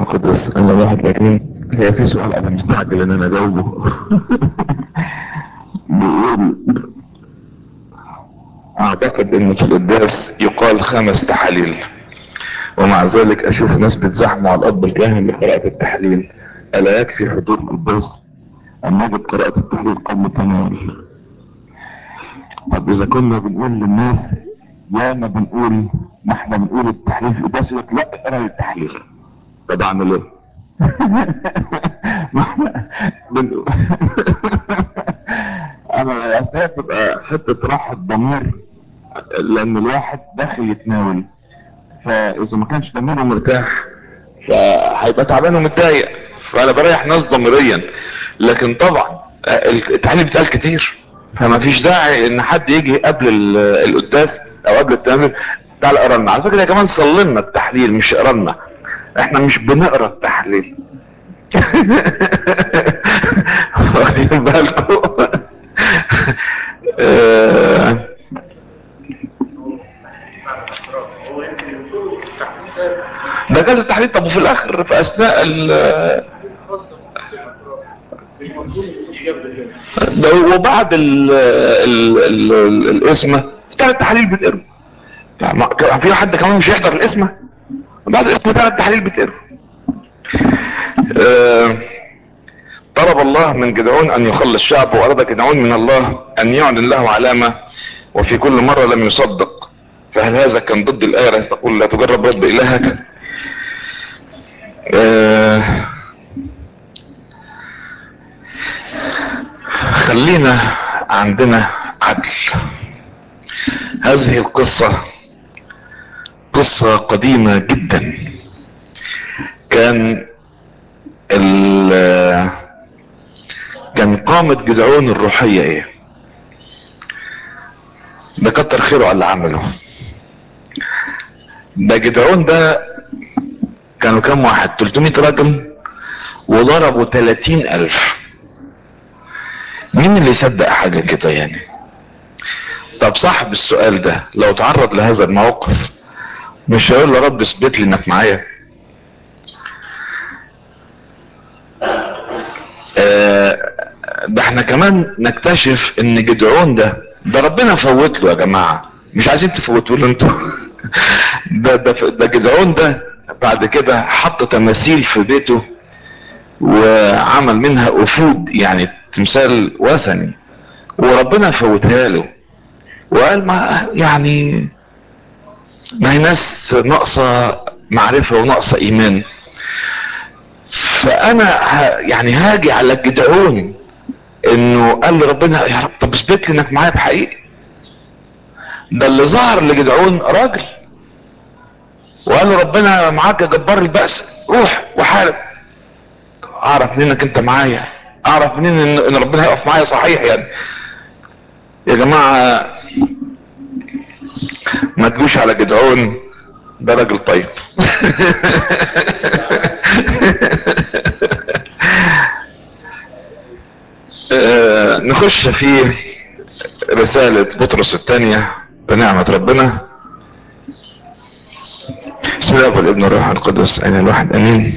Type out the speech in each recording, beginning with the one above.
القدس انا واحد لكن هي في سؤال انا مستعجل ان انا اجاوبه بيقول اعتقد ان في القداس يقال خمس تحاليل ومع ذلك اشوف ناس بتزحموا على الاب الكاهن لقراءة التحليل الا يكفي حضور القداس ان نجد قراءة التحليل قبل التناول طب اذا كنا بنقول للناس يا ما بنقول ما احنا بنقول التحليل في القداس يقول لك لا اقرا التحليل طب اعمل ايه؟ ما احنا بنقول انا اساسا تبقى حته راحه ضمير لان الواحد داخل يتناول فاذا ما كانش ضميره مرتاح فهيبقى تعبان ومتضايق فانا بريح ناس ضميريا لكن طبعا التعليم بيتقال كتير فما فيش داعي ان حد يجي قبل ال- القداس او قبل التامل تعال اقرا لنا على فكره يا كمان صلي لنا التحليل مش اقرا لنا احنا مش بنقرا التحليل واخدين بالكم آه، ده جاز التحليل طب وفي الاخر في اثناء ال ده وبعد ال ال ال ال الاسمه بتاع التحاليل بتقروا يعني كان في حد كمان مش هيحضر الاسمه بعد الاسمه بتاع التحاليل بتقروا آه، طلب الله من جدعون ان يخلص شعبه واراد جدعون من الله ان يعلن له علامه وفي كل مره لم يصدق فهل هذا كان ضد الايه التي تقول لا تجرب رب الهك آه، خلينا عندنا عدل هذه القصة قصة قديمة جدا كان ال كان قامة جدعون الروحية ايه ده كتر خيره على اللي عمله ده جدعون ده كانوا كام واحد 300 راجل وضربوا 30 الف مين اللي يصدق حاجة كده يعني طب صاحب السؤال ده لو تعرض لهذا الموقف مش هيقول له رب اثبت لي انك معايا آه، ده احنا كمان نكتشف ان جدعون ده ده ربنا فوت له يا جماعة مش عايزين تفوتوا له انتوا ده ده ده جدعون ده بعد كده حط تماثيل في بيته وعمل منها افود يعني تمثال وثني وربنا فوتها له وقال ما يعني ما هي ناس ناقصة معرفة وناقصة ايمان فانا ه- يعني هاجي على جدعون انه قال لربنا يا رب طب اثبت لي انك معايا بحقيقي ده اللي ظهر لجدعون راجل وقال له ربنا معاك يا جبار البأس روح وحارب اعرف منين انك انت معايا اعرف منين ان إن ربنا هيقف معايا صحيح يعني يا جماعة ما تجوش على جدعون ده راجل طيب آه، نخش في رسالة بطرس الثانية بنعمة ربنا بسم الله والابن والروح القدس اين الواحد امين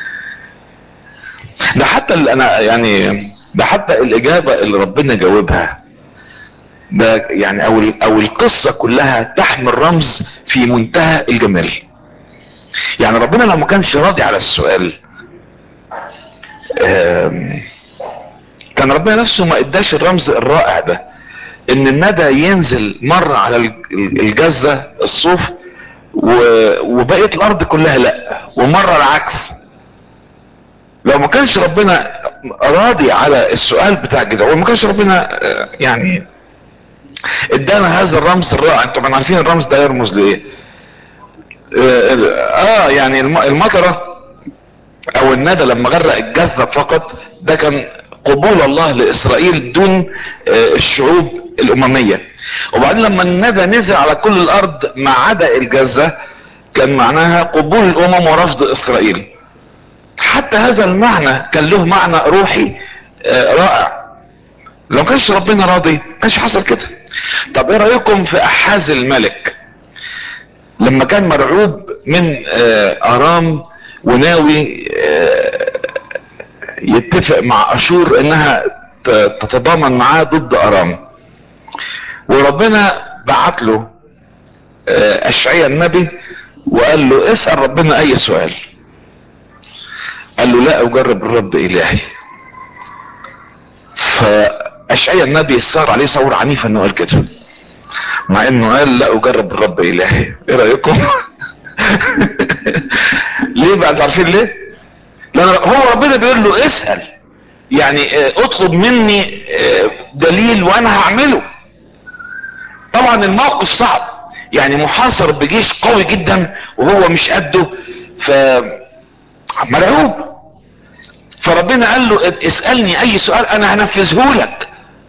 ده حتى اللي انا يعني ده حتى الاجابة اللي ربنا جاوبها ده يعني او ال- او القصة كلها تحمل رمز في منتهى الجمال يعني ربنا لو ما كانش راضي على السؤال آم، كان ربنا نفسه ما اداش الرمز الرائع ده ان الندى ينزل مرة على ال- الجزة الصوف و- وبقية الارض كلها لا ومرة العكس لو ما كانش ربنا راضي على السؤال بتاع جدعون ما كانش ربنا آه، يعني ادانا هذا الرمز الرائع انتوا طبعا عارفين الرمز ده يرمز لايه اه آه، يعني الم- المطره او الندى لما غرق الجزة فقط ده كان قبول الله لاسرائيل دون آه، الشعوب الاممية وبعدين لما الندى نزل على كل الارض ما عدا الجزة كان معناها قبول الامم ورفض اسرائيل حتى هذا المعنى كان له معنى روحي آه، رائع لو كانش ربنا راضي كانش حصل كده طب ايه رايكم في احاز الملك لما كان مرعوب من آه، ارام وناوي آه، يتفق مع اشور انها ت- تتضامن معاه ضد ارام وربنا بعت له آه، اشعياء النبي وقال له اسأل ربنا اي سؤال قال له لا اجرب الرب الهي فاشعياء النبي صار عليه ثورة عنيفة انه قال كده مع انه قال لا اجرب الرب الهي ايه رايكم ليه بقى انتوا عارفين ليه لان هو ربنا بيقول له اسال يعني آه، اطلب مني آه، دليل وانا هعمله طبعا الموقف صعب يعني محاصر بجيش قوي جدا وهو مش قده ف مرعوب فربنا قال له اسألني اي سؤال انا هنفذه لك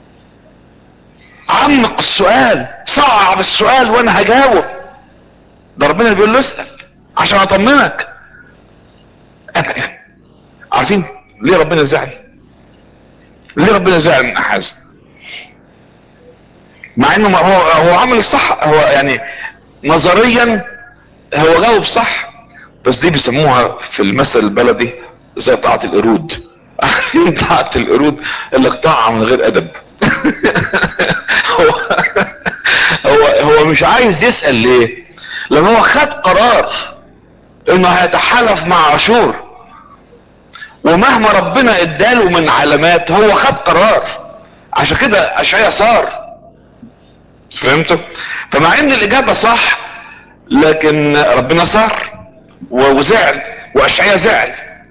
عمق السؤال صعب السؤال وانا هجاوب ده ربنا اللي بيقول له اسأل عشان اطمنك ابدا عارفين ليه ربنا زعل ليه ربنا زعل من احاز مع انه ما هو هو عمل الصح هو يعني نظريا هو جاوب صح بس دي بيسموها في المثل البلدي زي طاعة القرود عارفين طاعة القرود اللي اقطعها من غير ادب هو هو هو مش عايز يسأل ليه لان هو خد قرار انه هيتحالف مع اشور ومهما ربنا اداله من علامات هو خد قرار عشان كده اشعياء صار فهمتوا فمع ان الاجابة صح لكن ربنا صار وزعل واشعياء زعل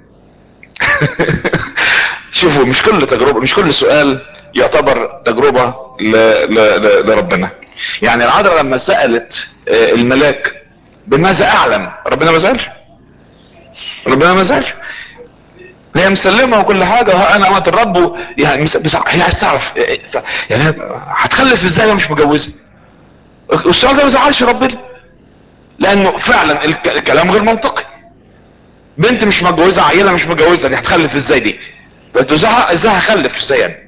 شوفوا مش كل تجربة مش كل سؤال يعتبر تجربة ل... ل... ل... لربنا يعني العذراء لما سألت آه، الملاك بماذا اعلم ربنا ما زعلش ربنا ما زعلش هي مسلمة وكل حاجة وها انا امات الرب و- يعني مس- بس هي عايز تعرف إيه- إيه- يعني هتخلف ازاي وهي مش متجوزة السؤال ده ما زعلش ربنا لانه فعلا الك- الكلام غير منطقي بنت مش متجوزة عيلة مش متجوزة دي هتخلف ازاي دي انت ازاي ازاي هخلف ازاي يعني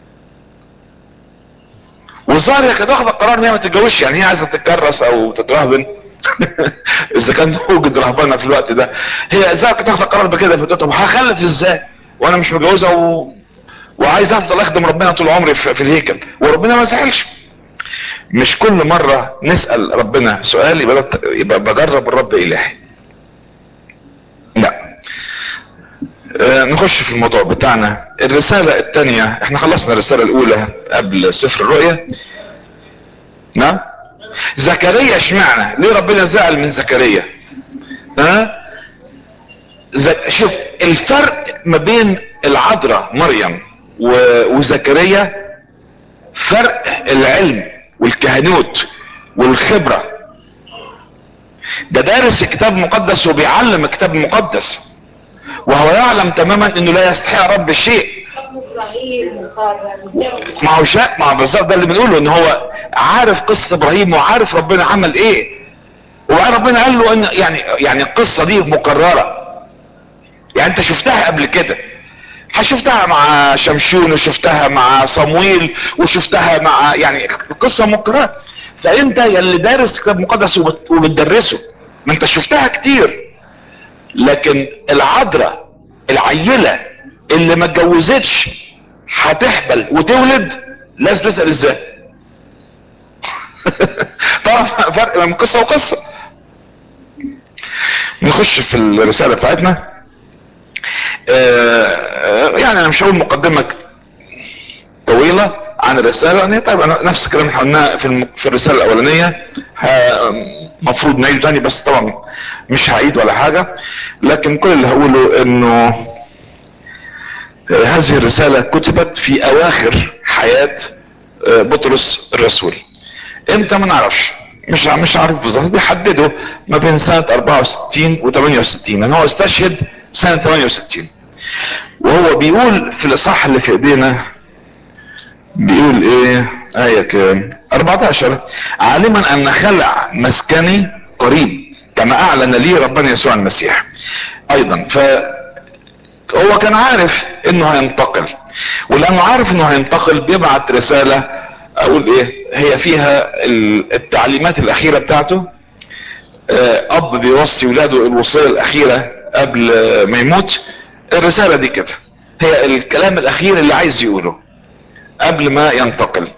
والظاهر هي كانت واخده قرار ان هي ما تتجوزش يعني هي عايزه تتكرس او تترهبن اذا كان وجد رهبنه في الوقت ده هي ازاي كانت واخده قرار بكده بتقول طب هخلف ازاي وانا مش متجوزه و... وعايز افضل اخدم ربنا طول عمري في, في الهيكل وربنا ما زعلش مش كل مرة نسأل ربنا سؤال يبقى, ده- يبقى بجرب الرب الهي لا آه، نخش في الموضوع بتاعنا الرسالة الثانية احنا خلصنا الرسالة الاولى قبل سفر الرؤيا نعم زكريا اشمعنى ليه ربنا زعل من زكريا ها ز- شوف الفرق ما بين العذراء مريم و- وزكريا فرق العلم والكهنوت والخبرة ده دارس الكتاب المقدس وبيعلم الكتاب المقدس وهو يعلم تماما انه لا يستحق رب شيء ابراهيم وقارن ما هو شاء ما هو بالظبط ده اللي بنقوله ان هو عارف قصة ابراهيم وعارف ربنا عمل ايه وبعدين ربنا قال له ان يعني يعني القصة دي مكررة يعني انت شفتها قبل كده شفتها مع شمشون وشفتها مع صمويل وشفتها مع يعني القصة مكررة فانت يلي دارس كتاب مقدس وبت- وبتدرسه ما انت شفتها كتير لكن العذراء العيلة اللي ما اتجوزتش هتحبل وتولد لازم تسأل ازاي طبعا فرق بين قصة وقصة نخش في الرسالة بتاعتنا آه، آه، يعني انا مش هقول مقدمة طويلة عن الرسالة يعني طيب انا نفس الكلام اللي قلناه في الم- في الرسالة الاولانية ه- مفروض نعيده تاني بس طبعا مش هعيد ولا حاجة لكن كل اللي هقوله انه آه، هذه الرسالة كتبت في اواخر حياة آه، بطرس الرسول امتى ما نعرفش مش مش عارف بالظبط بيحددوا ما بين سنة 64 و 68 لان هو استشهد سنة 68 وهو بيقول في الاصحاح اللي في ايدينا بيقول ايه آية كام 14 عالما ان خلع مسكني قريب كما اعلن لي ربنا يسوع المسيح ايضا ف هو كان عارف انه هينتقل ولانه عارف انه هينتقل بيبعت رسالة اقول ايه هي فيها ال- التعليمات الاخيرة بتاعته آه، اب بيوصي ولاده الوصية الاخيرة قبل ما يموت الرسالة دي كده هي الكلام الاخير اللي عايز يقوله قبل ما ينتقل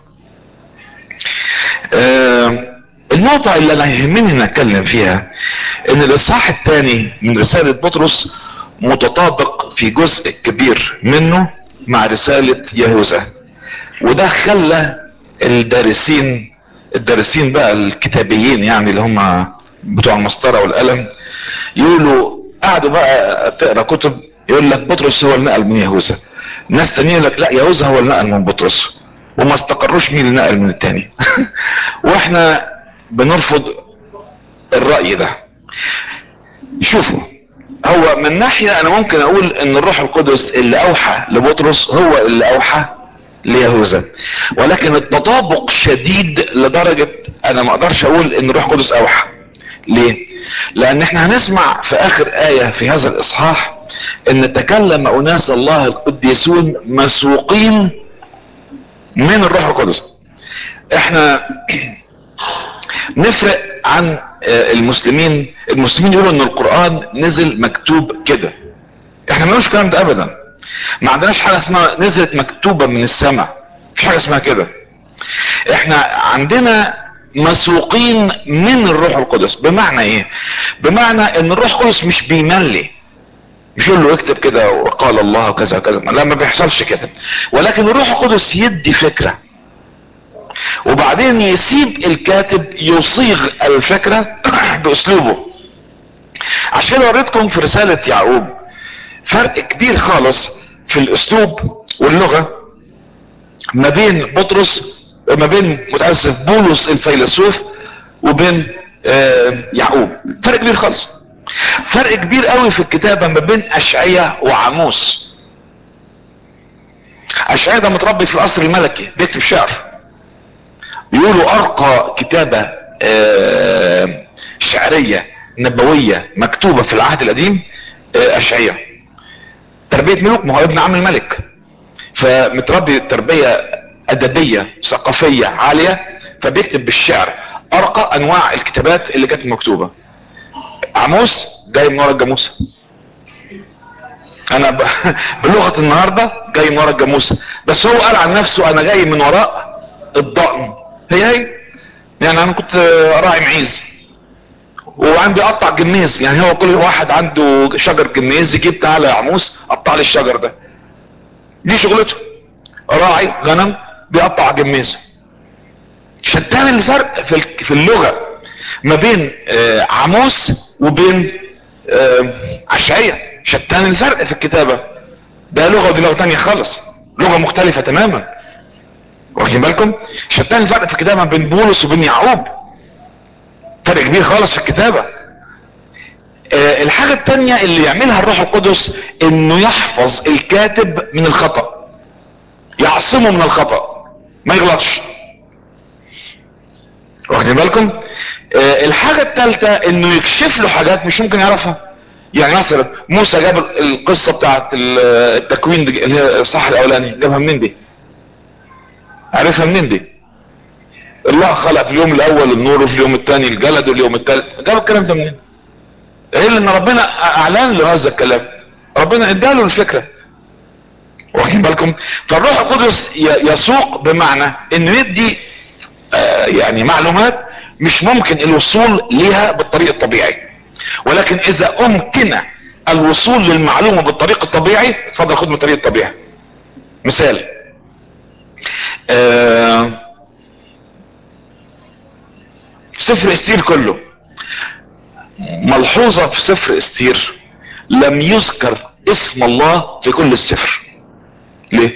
آه النقطة اللي انا يهمني نتكلم فيها ان الاصحاح الثاني من رسالة بطرس متطابق في جزء كبير منه مع رسالة يهوذا وده خلى الدارسين الدارسين بقى الكتابيين يعني اللي هم بتوع المسطرة والقلم يقولوا قعدوا بقى تقرا كتب يقول لك بطرس هو اللي نقل من يهوذا ناس تانيين يقول لك لا يهوذا هو اللي نقل من بطرس وما استقروش مين اللي نقل من التاني واحنا بنرفض الرأي ده شوفوا هو من ناحية انا ممكن اقول ان الروح القدس اللي اوحى لبطرس هو اللي اوحى ليهوذا ولكن التطابق شديد لدرجة انا ما اقدرش اقول ان الروح القدس اوحى ليه لان احنا هنسمع في اخر اية في هذا الاصحاح ان تكلم اناس الله القديسون مسوقين من الروح القدس احنا نفرق عن المسلمين المسلمين يقولوا ان القرآن نزل مكتوب كده احنا ما الكلام ده ابدا ما عندناش حاجة اسمها نزلت مكتوبة من السماء مفيش حاجة اسمها كده احنا عندنا مسوقين من الروح القدس بمعنى ايه بمعنى ان الروح القدس مش بيملي مش يقول له اكتب كده وقال الله كذا وكذا لا ما بيحصلش كده ولكن الروح القدس يدي فكرة وبعدين يسيب الكاتب يصيغ الفكرة باسلوبه عشان كده وريتكم في رسالة يعقوب فرق كبير خالص في الاسلوب واللغة ما بين بطرس ما بين متأسف بولس الفيلسوف وبين آه يعقوب فرق كبير خالص فرق كبير قوي في الكتابة ما بين اشعية وعموس اشعية ده متربي في القصر الملكي بيكتب شعر يقولوا ارقى كتابة آه شعرية نبوية مكتوبة في العهد القديم آه اشعية تربية ملوك ما هو ابن عم الملك فمتربي تربية ادبية ثقافية عالية فبيكتب بالشعر ارقى انواع الكتابات اللي كانت مكتوبة عموس جاي من ورا الجاموسة انا ب... بلغة النهاردة جاي من ورا الجاموسة بس هو قال عن نفسه انا جاي من وراء الضأن هي هي يعني انا كنت راعي معيز وعندي قطع جميز يعني هو كل واحد عنده شجر جميز يجيب تعالى يا عموس قطع لي الشجر ده دي شغلته راعي غنم بيقطع جميز شتان الفرق في في اللغة ما بين آه عموس وبين آه عشعية شتان الفرق في الكتابة ده لغة ودي لغة تانية خالص لغة مختلفة تماما واخدين بالكم شتان الفرق في الكتابة بين بولس وبين يعقوب فرق كبير خالص في الكتابة آه الحاجة التانية اللي يعملها الروح القدس انه يحفظ الكاتب من الخطأ يعصمه من الخطأ ما يغلطش واخدين بالكم آه الحاجة الثالثة انه يكشف له حاجات مش ممكن يعرفها يعني مثلا موسى جاب القصة بتاعت التكوين دي اللي هي الصح الاولاني جابها منين دي عرفها منين دي الله خلق في اليوم الاول النور وفي اليوم الثاني الجلد واليوم الثالث جاب الكلام ده منين ايه ان ربنا اعلن له هذا الكلام ربنا اداله الفكره واخدين بالكم فالروح القدس يسوق بمعنى انه يدي آه يعني معلومات مش ممكن الوصول ليها بالطريق الطبيعي ولكن اذا امكن الوصول للمعلومة بالطريق الطبيعي فضل خد من الطريق الطبيعي مثال آه سفر استير كله ملحوظة في سفر استير لم يذكر اسم الله في كل السفر ليه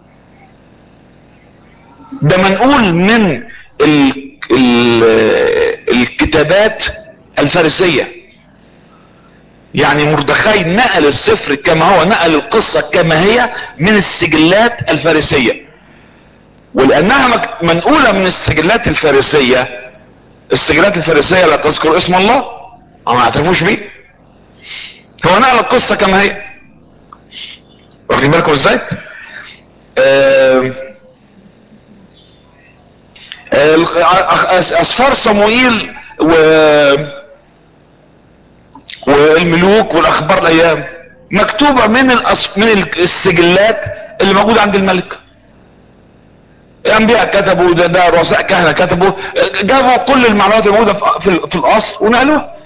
ده منقول من ال ال الكتابات الفارسية يعني مردخاي نقل السفر كما هو نقل القصة كما هي من السجلات الفارسية ولانها منقولة من السجلات الفارسية السجلات الفارسية لا تذكر اسم الله او ما اعترفوش بيه هو نقل القصة كما هي واخدين بالكم ازاي اسفار صموئيل و والملوك والاخبار الايام مكتوبة من الأص... من السجلات اللي موجودة عند الملك الانبياء كتبوا ده, ده رؤساء كهنة كتبوا جابوا كل المعلومات الموجودة في, في, في الاصل ونقلوها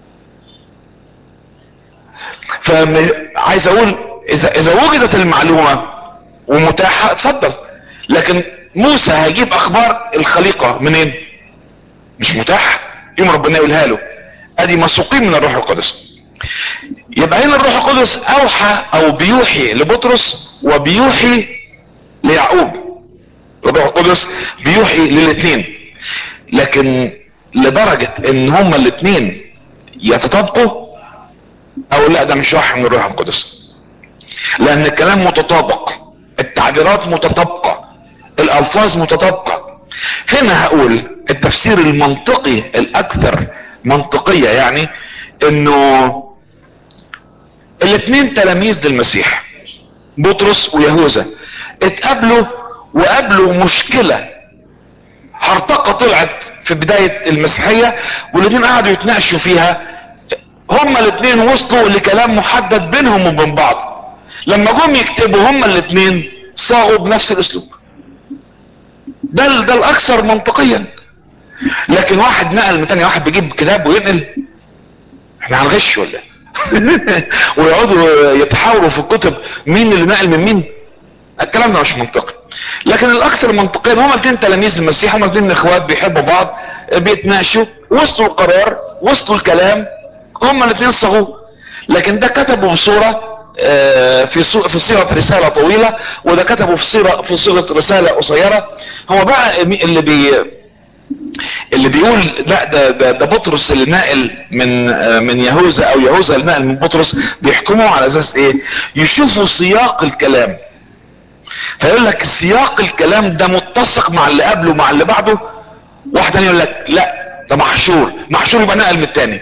فعايز اقول اذا اذا وجدت المعلومة ومتاحة اتفضل لكن موسى هيجيب اخبار الخليقة منين مش متاح يوم ربنا يقولها له ادي مسوقين من الروح القدس يبقى هنا الروح القدس اوحى او بيوحي لبطرس وبيوحي ليعقوب الروح القدس بيوحي للاثنين لكن لدرجة ان هما الاثنين يتطابقوا او لا ده مش وحي من الروح القدس لان الكلام متطابق التعبيرات متطابقة الالفاظ متطابقة هنا هقول التفسير المنطقي الاكثر منطقية يعني انه الاثنين تلاميذ للمسيح بطرس ويهوذا اتقابلوا وقابلوا مشكلة هرطقة طلعت في بداية المسيحية والاثنين قعدوا يتناقشوا فيها هما الاثنين وصلوا لكلام محدد بينهم وبين بعض لما جم يكتبوا هما الاثنين صاغوا بنفس الاسلوب ده ده الاكثر منطقيا لكن واحد نقل من تاني واحد بيجيب كتاب وينقل احنا هنغش ولا ويقعدوا يتحاوروا في الكتب مين اللي نقل من مين الكلام ده مش منطقي لكن الاكثر منطقيا هما الاثنين تلاميذ المسيح هما الاثنين اخوات بيحبوا بعض بيتناقشوا وصلوا القرار وصلوا الكلام هما الاثنين صاغوه لكن ده كتبه بصوره في في صيغه رساله طويله وده كتبه في صيغه في صيغه رساله قصيره هو بقى اللي بي اللي بيقول لا ده ده, ده بطرس اللي ناقل من من يهوذا او يهوذا اللي ناقل من بطرس بيحكموا على اساس ايه يشوفوا سياق الكلام فيقول لك سياق الكلام ده متسق مع اللي قبله مع اللي بعده واحد تاني يقول لك لا ده محشور محشور يبقى نقل من التاني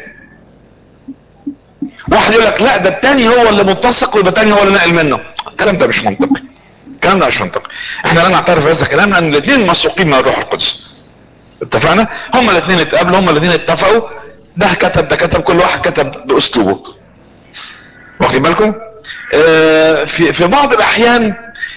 واحد يقول لك لا ده التاني هو اللي متسق ويبقى التاني هو اللي نقل منه الكلام ده مش منطقي الكلام ده مش منطقي احنا لا نعترف بهذا الكلام لان الاثنين مسوقين من الروح القدس اتفقنا هما الاثنين اتقابلوا هما الاثنين اتفقوا ده كتب ده كتب كل واحد كتب باسلوبه واخدين بالكم اه في في بعض الاحيان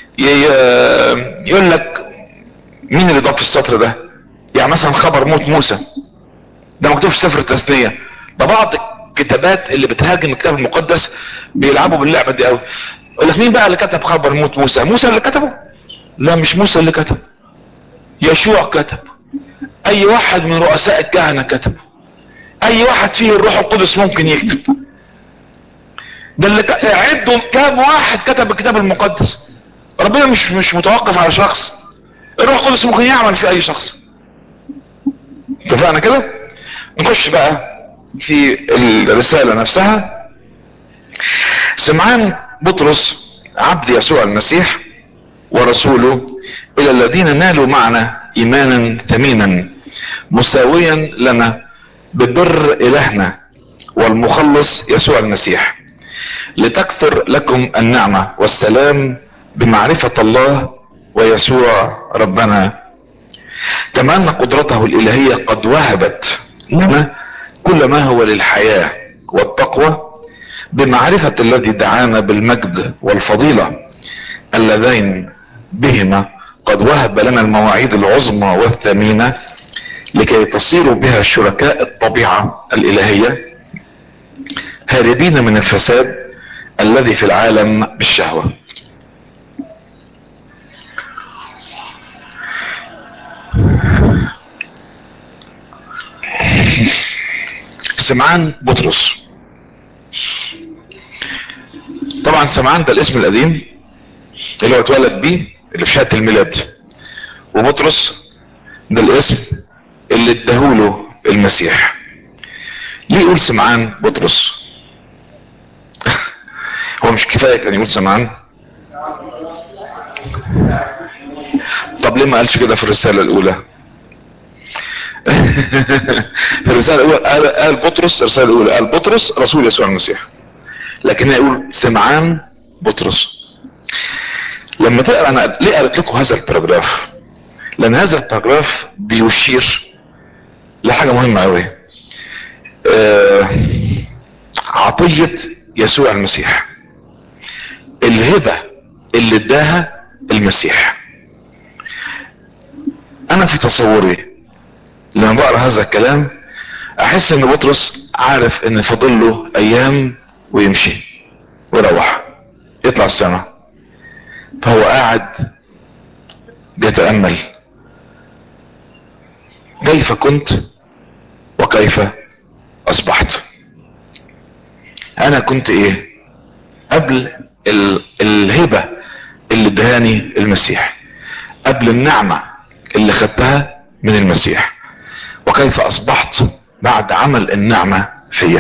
يقول لك مين اللي ضاف السطر ده يعني مثلا خبر موت موسى ده مكتوب في سفر التثنية ده بعض الكتابات اللي بتهاجم الكتاب المقدس بيلعبوا باللعبة دي قوي يقول لك مين بقى اللي كتب خبر موت موسى موسى اللي كتبه لا مش موسى اللي كتب يشوع كتب اي واحد من رؤساء الكهنة كتب اي واحد فيه الروح القدس ممكن يكتب ده اللي عدوا كام واحد كتب الكتاب المقدس ربنا مش مش متوقف على شخص الروح القدس ممكن يعمل في اي شخص اتفقنا كده نخش بقى في الرسالة نفسها سمعان بطرس عبد يسوع المسيح ورسوله الى الذين نالوا معنا ايمانا ثمينا مساويا لنا ببر الهنا والمخلص يسوع المسيح لتكثر لكم النعمة والسلام بمعرفة الله ويسوع ربنا كما ان قدرته الالهية قد وهبت لنا كل ما هو للحياة والتقوى بمعرفة الذي دعانا بالمجد والفضيلة اللذين بهما قد وهب لنا المواعيد العظمى والثمينة لكي تصيروا بها شركاء الطبيعة الالهية هاربين من الفساد الذي في العالم بالشهوة سمعان بطرس طبعا سمعان ده الاسم القديم اللي هو اتولد بيه اللي في شهاده الميلاد وبطرس ده الاسم اللي اداهوله المسيح ليه يقول سمعان بطرس هو مش كفايه كان يقول سمعان طب ليه ما قالش كده في الرساله الاولى في الرسالة الأولى قال, قال بطرس الرسالة الأولى قال بطرس رسول يسوع المسيح لكن يقول سمعان بطرس لما تقرا انا ليه قريت لكم هذا الباراجراف لان هذا الباراجراف بيشير لحاجه مهمه قوي آه عطية يسوع المسيح الهبة اللي اداها المسيح انا في تصوري لما بقرا هذا الكلام احس ان بطرس عارف ان فاضل له ايام ويمشي ويروح يطلع السماء فهو قاعد بيتامل كيف كنت وكيف اصبحت انا كنت ايه قبل ال... الهبة اللي ادهاني المسيح قبل النعمة اللي خدتها من المسيح وكيف اصبحت بعد عمل النعمة فيا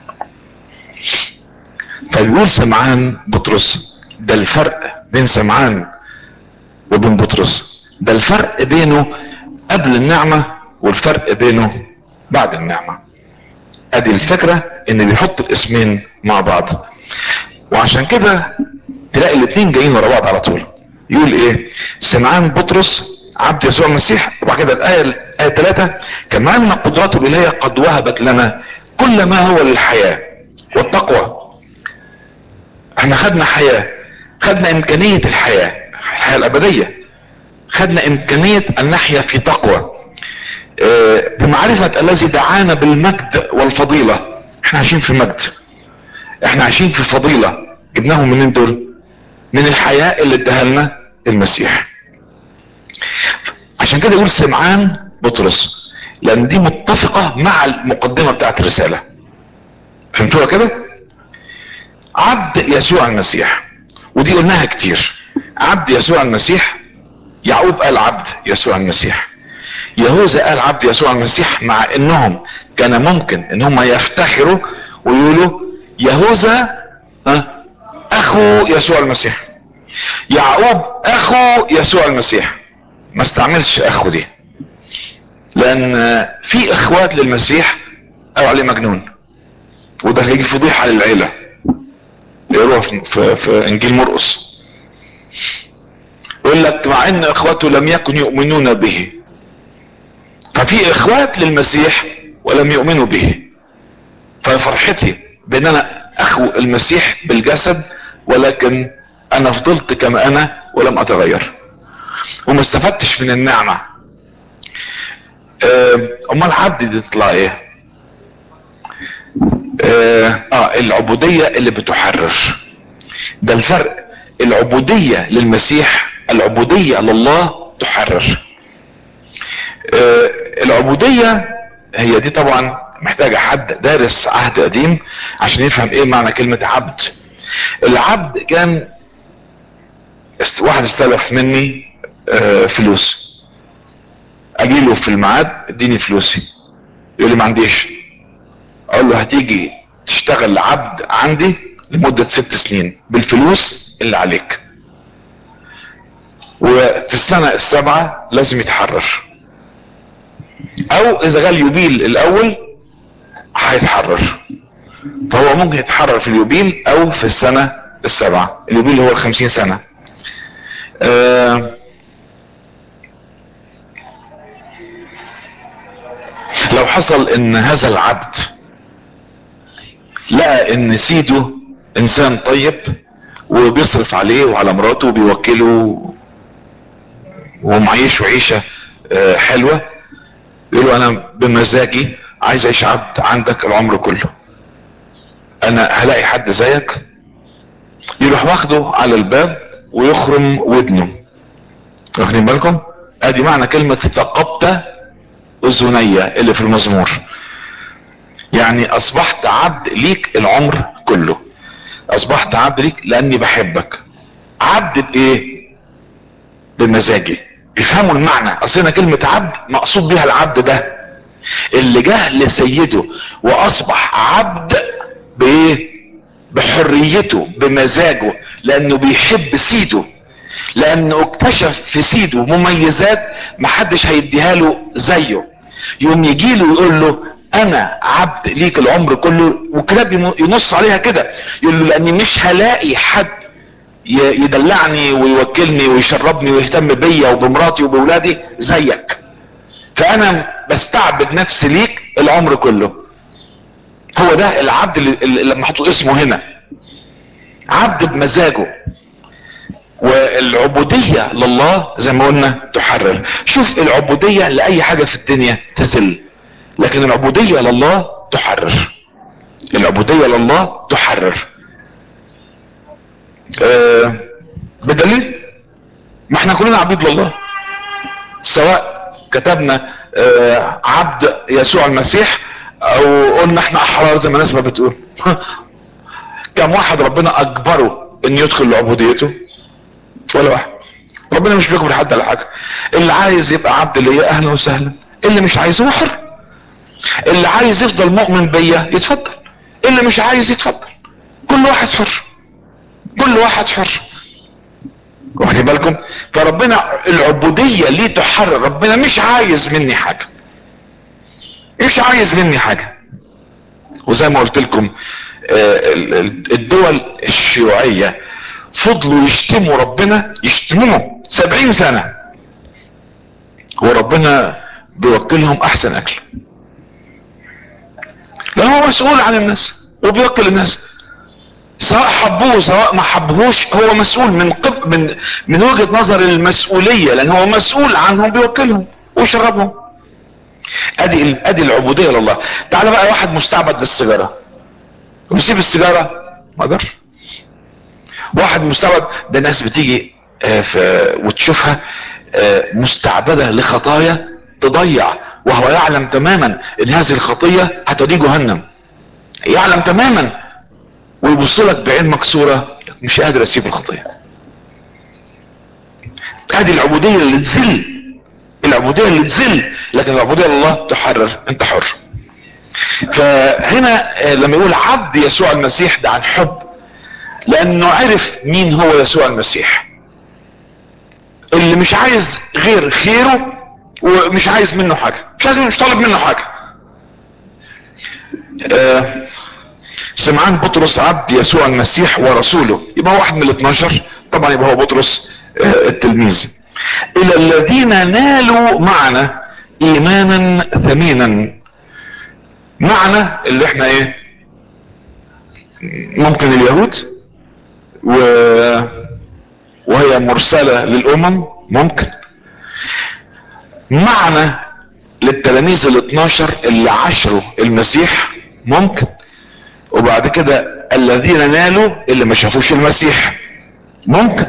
فبيقول سمعان بطرس ده الفرق بين سمعان وبين بطرس ده الفرق بينه قبل النعمة والفرق بينه بعد النعمة ادي الفكرة ان بيحط الاسمين مع بعض وعشان كده تلاقي الاثنين جايين ورا بعض على طول يقول ايه سمعان بطرس عبد يسوع المسيح وبعد كده الايه الايه 3 كما ان قدرته الالهيه قد وهبت لنا كل ما هو للحياه والتقوى احنا خدنا حياه خدنا امكانيه الحياه الحياه الابديه خدنا امكانيه ان نحيا في تقوى اه بمعرفه الذي دعانا بالمجد والفضيله احنا عايشين في مجد احنا عايشين في فضيله جبناهم منين دول من الحياه اللي اداها لنا المسيح عشان كده يقول سمعان بطرس لان دي متفقة مع المقدمة بتاعت الرسالة فهمتوها كده عبد يسوع المسيح ودي قلناها كتير عبد يسوع المسيح يعقوب قال عبد يسوع المسيح يهوذا قال عبد يسوع المسيح مع انهم كان ممكن ان هم يفتخروا ويقولوا يهوذا اخو يسوع المسيح يعقوب اخو يسوع المسيح ما استعملش اخو دي لان في اخوات للمسيح قالوا عليه مجنون وده هيجي فضيحه للعيله يقروها في, في, في انجيل مرقس يقول لك مع ان اخواته لم يكن يؤمنون به ففي اخوات للمسيح ولم يؤمنوا به ففرحتي بان انا اخو المسيح بالجسد ولكن انا فضلت كما انا ولم اتغير وما استفدتش من النعمة امال عبد دي تطلع ايه اه, اه العبودية اللي بتحرر ده الفرق العبودية للمسيح العبودية لله تحرر اه العبودية هي دي طبعا محتاجة حد دارس عهد قديم عشان يفهم ايه معنى كلمة عبد العبد كان واحد استلف مني آه فلوس اجي له في الميعاد اديني فلوسي يقول لي ما عنديش اقول له هتيجي تشتغل عبد عندي لمدة ست سنين بالفلوس اللي عليك وفي السنة السابعة لازم يتحرر او اذا جال يوبيل الاول هيتحرر فهو ممكن يتحرر في اليوبيل او في السنة السابعة اليوبيل هو الخمسين سنة آه لو حصل ان هذا العبد لقى ان سيده انسان طيب وبيصرف عليه وعلى مراته وبيوكله ومعيشه عيشة آه حلوة يقول له انا بمزاجي عايز اعيش عبد عندك العمر كله انا هلاقي حد زيك يروح واخده على الباب ويخرم ودنه واخدين بالكم ادي معنى كلمة ثقبت اذنية اللي في المزمور يعني اصبحت عبد ليك العمر كله اصبحت عبد ليك لاني بحبك عبد بايه بمزاجي افهموا المعنى اصلنا كلمة عبد مقصود بها العبد ده اللي جه لسيده واصبح عبد بايه بحريته بمزاجه لانه بيحب سيده لانه اكتشف في سيده مميزات محدش هيديها له زيه يوم يجي له يقول له انا عبد ليك العمر كله وكده ينص عليها كده يقول له لاني مش هلاقي حد يدلعني ويوكلني ويشربني ويهتم بيا وبمراتي وبولادي زيك فانا بستعبد نفسي ليك العمر كله هو ده العبد اللي, اللي لما حطوا اسمه هنا عبد بمزاجه والعبودية لله زي ما قلنا تحرر شوف العبودية لأي حاجة في الدنيا تذل لكن العبودية لله تحرر العبودية لله تحرر آه بدليل ما احنا كلنا عبيد لله سواء كتبنا آه عبد يسوع المسيح او قلنا احنا احرار زي ما الناس ما بتقول كم واحد ربنا اجبره ان يدخل لعبوديته ولا واحد ربنا مش بيجبر حد على حاجه اللي عايز يبقى عبد ليا اهلا وسهلا اللي مش عايز هو حر اللي عايز يفضل مؤمن بيا يتفضل اللي مش عايز يتفضل كل واحد حر كل واحد حر واخدين بالكم فربنا العبودية ليه تحرر ربنا مش عايز مني حاجة مش عايز مني حاجة وزي ما قلت لكم الدول الشيوعية فضلوا يشتموا ربنا يشتموه سبعين سنة وربنا بيوكلهم احسن اكل لان هو مسؤول عن الناس وبيوكل الناس سواء حبوه سواء ما حبوهوش هو مسؤول من قب من من وجهه نظر المسؤوليه لان هو مسؤول عنهم بيوكلهم ويشربهم ادي ادي العبوديه لله تعال بقى واحد مستعبد للسيجاره ويسيب السيجاره ما اقدرش واحد مستعبد ده ناس بتيجي آه وتشوفها آه مستعبده لخطايا تضيع وهو يعلم تماما ان هذه الخطيه هتوديه جهنم يعلم تماما ويبص لك بعين مكسوره مش قادر اسيب الخطيه هذه العبوديه اللي تذل العبوديه اللي تذل لكن العبوديه لله تحرر انت حر فهنا لما يقول عبد يسوع المسيح ده عن حب لانه عرف مين هو يسوع المسيح اللي مش عايز غير خيره ومش عايز منه حاجه مش عايز مش طالب منه حاجه آه سمعان بطرس عبد يسوع المسيح ورسوله يبقى هو واحد من الاثناشر طبعا يبقى هو بطرس آه التلميذ الى الذين نالوا معنا ايمانا ثمينا معنى اللي احنا ايه ممكن اليهود و... وهي مرسلة للامم ممكن معنى للتلاميذ ال 12 اللي عاشروا المسيح ممكن وبعد كده الذين نالوا اللي ما شافوش المسيح ممكن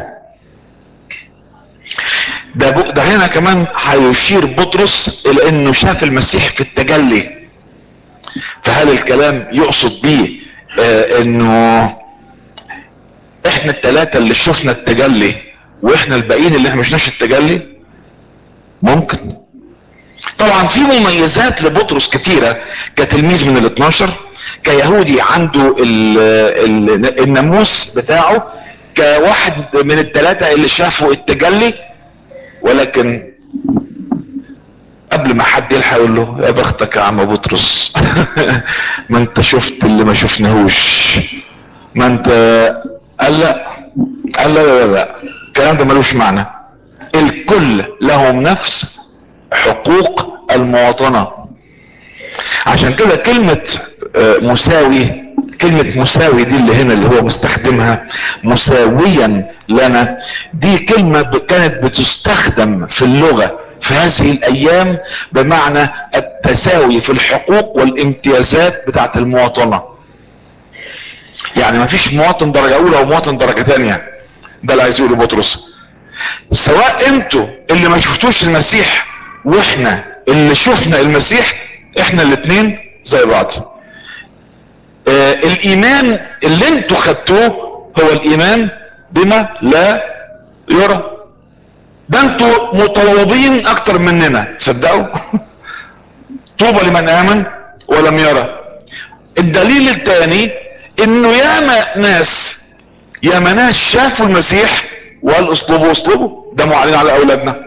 ده ده هنا كمان هيشير بطرس الى انه شاف المسيح في التجلي فهل الكلام يقصد بيه آه انه احنا التلاتة اللي شفنا التجلي واحنا الباقيين اللي احنا مشناش التجلي ممكن طبعا في مميزات لبطرس كتيرة كتلميذ من ال 12 كيهودي عنده ال ال الناموس بتاعه كواحد من الثلاثة اللي شافوا التجلي ولكن قبل ما حد يلحق يقول له يا بختك يا عم بطرس ما انت شفت اللي ما شفناهوش ما انت قال لا قال لا لا لا الكلام ده ملوش معنى الكل لهم نفس حقوق المواطنة عشان كده كلمة مساوي كلمة مساوي دي اللي هنا اللي هو مستخدمها مساويا لنا دي كلمة كانت بتستخدم في اللغة في هذه الايام بمعنى التساوي في الحقوق والامتيازات بتاعت المواطنة يعني ما فيش مواطن درجة اولى ومواطن درجة تانية ده اللي عايز يقوله بطرس سواء انتوا اللي ما شفتوش المسيح واحنا اللي شفنا المسيح احنا الاتنين زي بعض آه الايمان اللي انتوا خدتوه هو الايمان بما لا يرى ده انتوا مطوبين اكتر مننا تصدقوا طوبى لمن امن ولم يرى الدليل الثاني انه ياما ناس ياما ناس شافوا المسيح وقال اصلبوا اصلبوا دموا علينا على اولادنا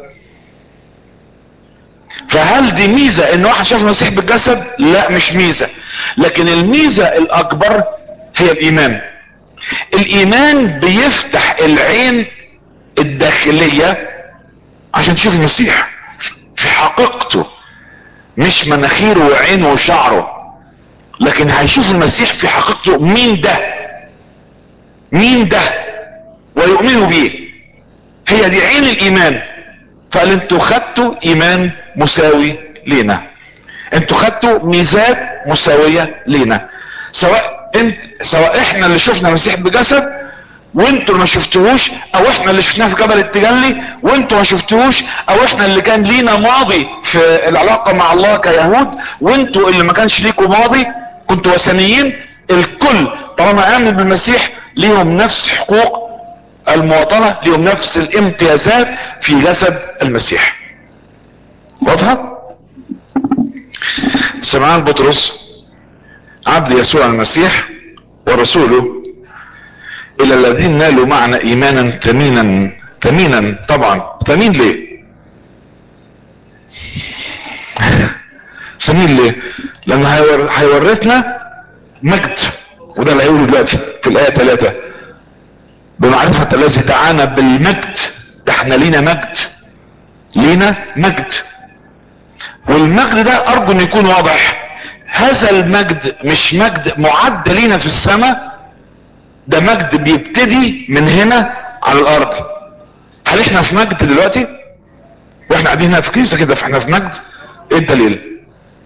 فهل دي ميزة ان واحد شاف المسيح بالجسد لا مش ميزة لكن الميزة الاكبر هي الايمان الايمان بيفتح العين الداخلية عشان تشوف المسيح في حقيقته مش مناخيره وعينه وشعره لكن هيشوف المسيح في حقيقته مين ده مين ده ويؤمنوا بيه هي دي عين الايمان فقال انتوا خدتوا ايمان مساوي لينا انتوا خدتوا ميزات مساوية لينا سواء انت سواء احنا اللي شفنا المسيح بجسد وانتوا اللي ما شفتوهوش او احنا اللي شفناه في جبل التجلي وانتوا ما شفتوهوش او احنا اللي كان لينا ماضي في العلاقة مع الله كيهود وانتوا اللي ما كانش ليكم ماضي كنتوا وثنيين الكل طالما امن بالمسيح ليهم نفس حقوق المواطنة ليهم نفس الامتيازات في جسد المسيح واضحة سمعان بطرس عبد يسوع المسيح ورسوله الى الذين نالوا معنا ايمانا ثمينا ثمينا طبعا ثمين ليه ثمين ليه لانه هيور- هيورثنا مجد وده اللي هيقوله دلوقتي في الايه 3 بمعرفة الذي دعانا بالمجد ده احنا لينا مجد لينا مجد والمجد ده ارجو ان يكون واضح هذا المجد مش مجد معد لينا في السماء ده مجد بيبتدي من هنا على الارض هل احنا في مجد دلوقتي واحنا قاعدين هنا في كنيسه كده فاحنا في مجد ايه الدليل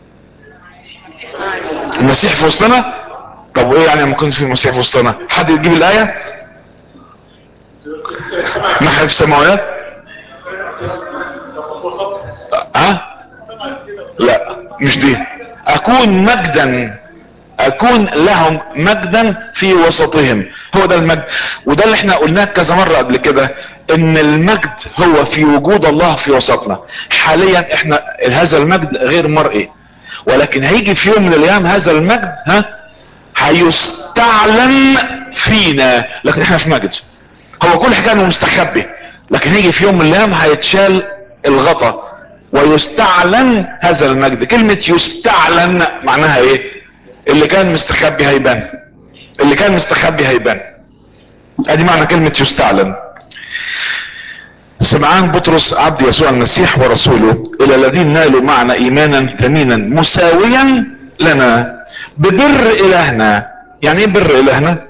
المسيح في وسطنا طب وايه يعني ما كنتش في المسيح في وسطنا حد يجيب الايه نحن في السماوات ها لا مش دي اكون مجدا اكون لهم مجدا في وسطهم هو ده المجد وده اللي احنا قلناه كذا مرة قبل كده ان المجد هو في وجود الله في وسطنا حاليا احنا هذا المجد غير مرئي ولكن هيجي في يوم من الايام هذا المجد ها هيستعلن فينا لكن احنا في مجد هو كل حاجة انه مستخبي لكن هيجي في يوم من الايام هيتشال الغطا ويستعلن هذا المجد كلمة يستعلن معناها ايه اللي كان مستخبي هيبان اللي كان مستخبي هيبان ادي معنى كلمة يستعلن سمعان بطرس عبد يسوع المسيح ورسوله الى الذين نالوا معنا ايمانا ثمينا مساويا لنا ببر الهنا يعني ايه بر الهنا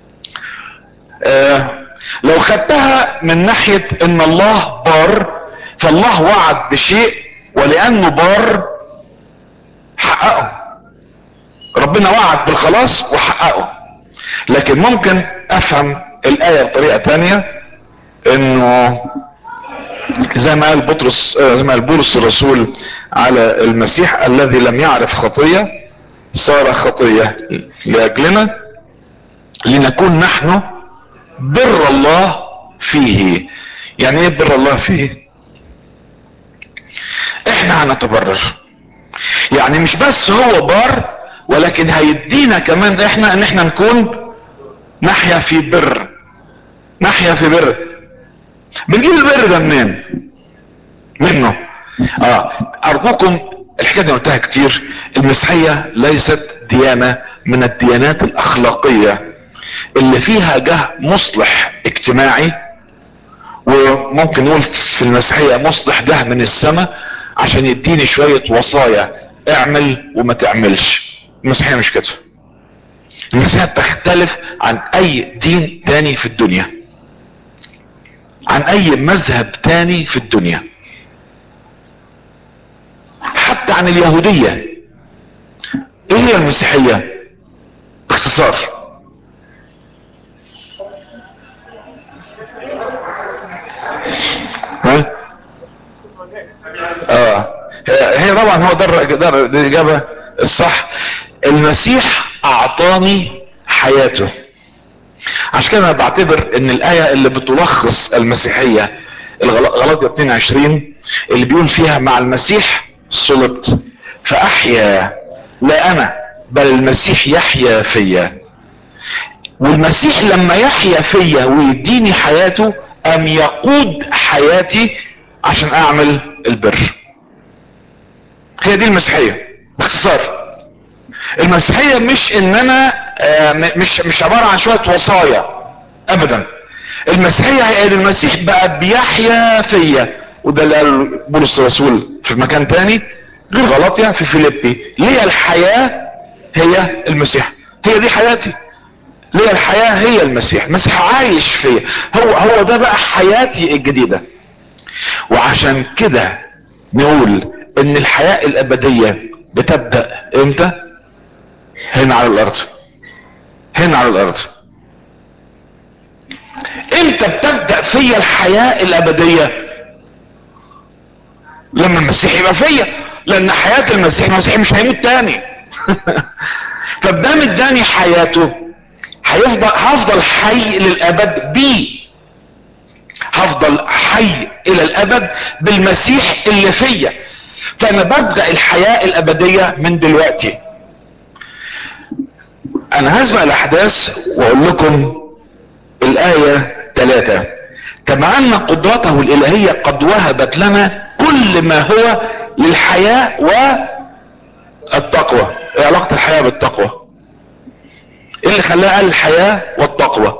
آه لو خدتها من ناحية ان الله بار فالله وعد بشيء ولانه بار حققه ربنا وعد بالخلاص وحققه لكن ممكن افهم الاية بطريقة تانية انه زي ما قال بطرس آه، زي ما قال بولس الرسول على المسيح الذي لم يعرف خطية صار خطية لاجلنا لنكون نحن بر الله فيه يعني ايه بر الله فيه احنا هنتبرر يعني مش بس هو بار ولكن هيدينا كمان احنا ان احنا نكون نحيا في بر نحيا في بر بنجيب البر ده منين منه اه ارجوكم الحكايه دي قلتها كتير المسيحيه ليست ديانه من الديانات الاخلاقيه اللي فيها جه مصلح اجتماعي وممكن نقول في المسيحيه مصلح جه من السماء عشان يديني شويه وصايا اعمل وما تعملش المسيحيه مش كده المسيحيه بتختلف عن اي دين تاني في الدنيا عن اي مذهب تاني في الدنيا حتى عن اليهودية ايه هي المسيحية باختصار ها اه هي هي طبعا هو ده الر- ده الر- دي الاجابة الصح المسيح اعطاني حياته عشان كده انا بعتبر ان الايه اللي بتلخص المسيحيه الغلاطية 22 اللي بيقول فيها مع المسيح صلبت فاحيا لا انا بل المسيح يحيا فيا والمسيح لما يحيا فيا ويديني حياته ام يقود حياتي عشان اعمل البر هي دي المسيحيه باختصار المسيحيه مش ان انا آه، م- مش مش عباره عن شويه وصايا ابدا المسيحيه هي ان المسيح بقى بيحيا فيا وده اللي قال بولس الرسول في مكان تاني غير غلطيا في فيليبي ليه الحياه هي المسيح هي دي حياتي ليه الحياة هي المسيح المسيح عايش فيا هو هو ده بقى حياتي الجديدة وعشان كده نقول ان الحياة الابدية بتبدأ امتى هنا على الارض هنا على الارض امتى بتبدأ فيا الحياة الابدية لما المسيح يبقى فيا لان حياة المسيح المسيح مش هيموت تاني فبدام اداني حياته هيفضل هفضل حي للابد بيه هفضل حي الى الابد بالمسيح اللي فيا فانا ببدأ الحياة الابدية من دلوقتي انا هسبق الاحداث واقول لكم الاية ثلاثة كما ان قدرته الالهية قد وهبت لنا كل ما هو للحياة والتقوى ايه علاقة الحياة بالتقوى ايه اللي خلاها قال الحياة والتقوى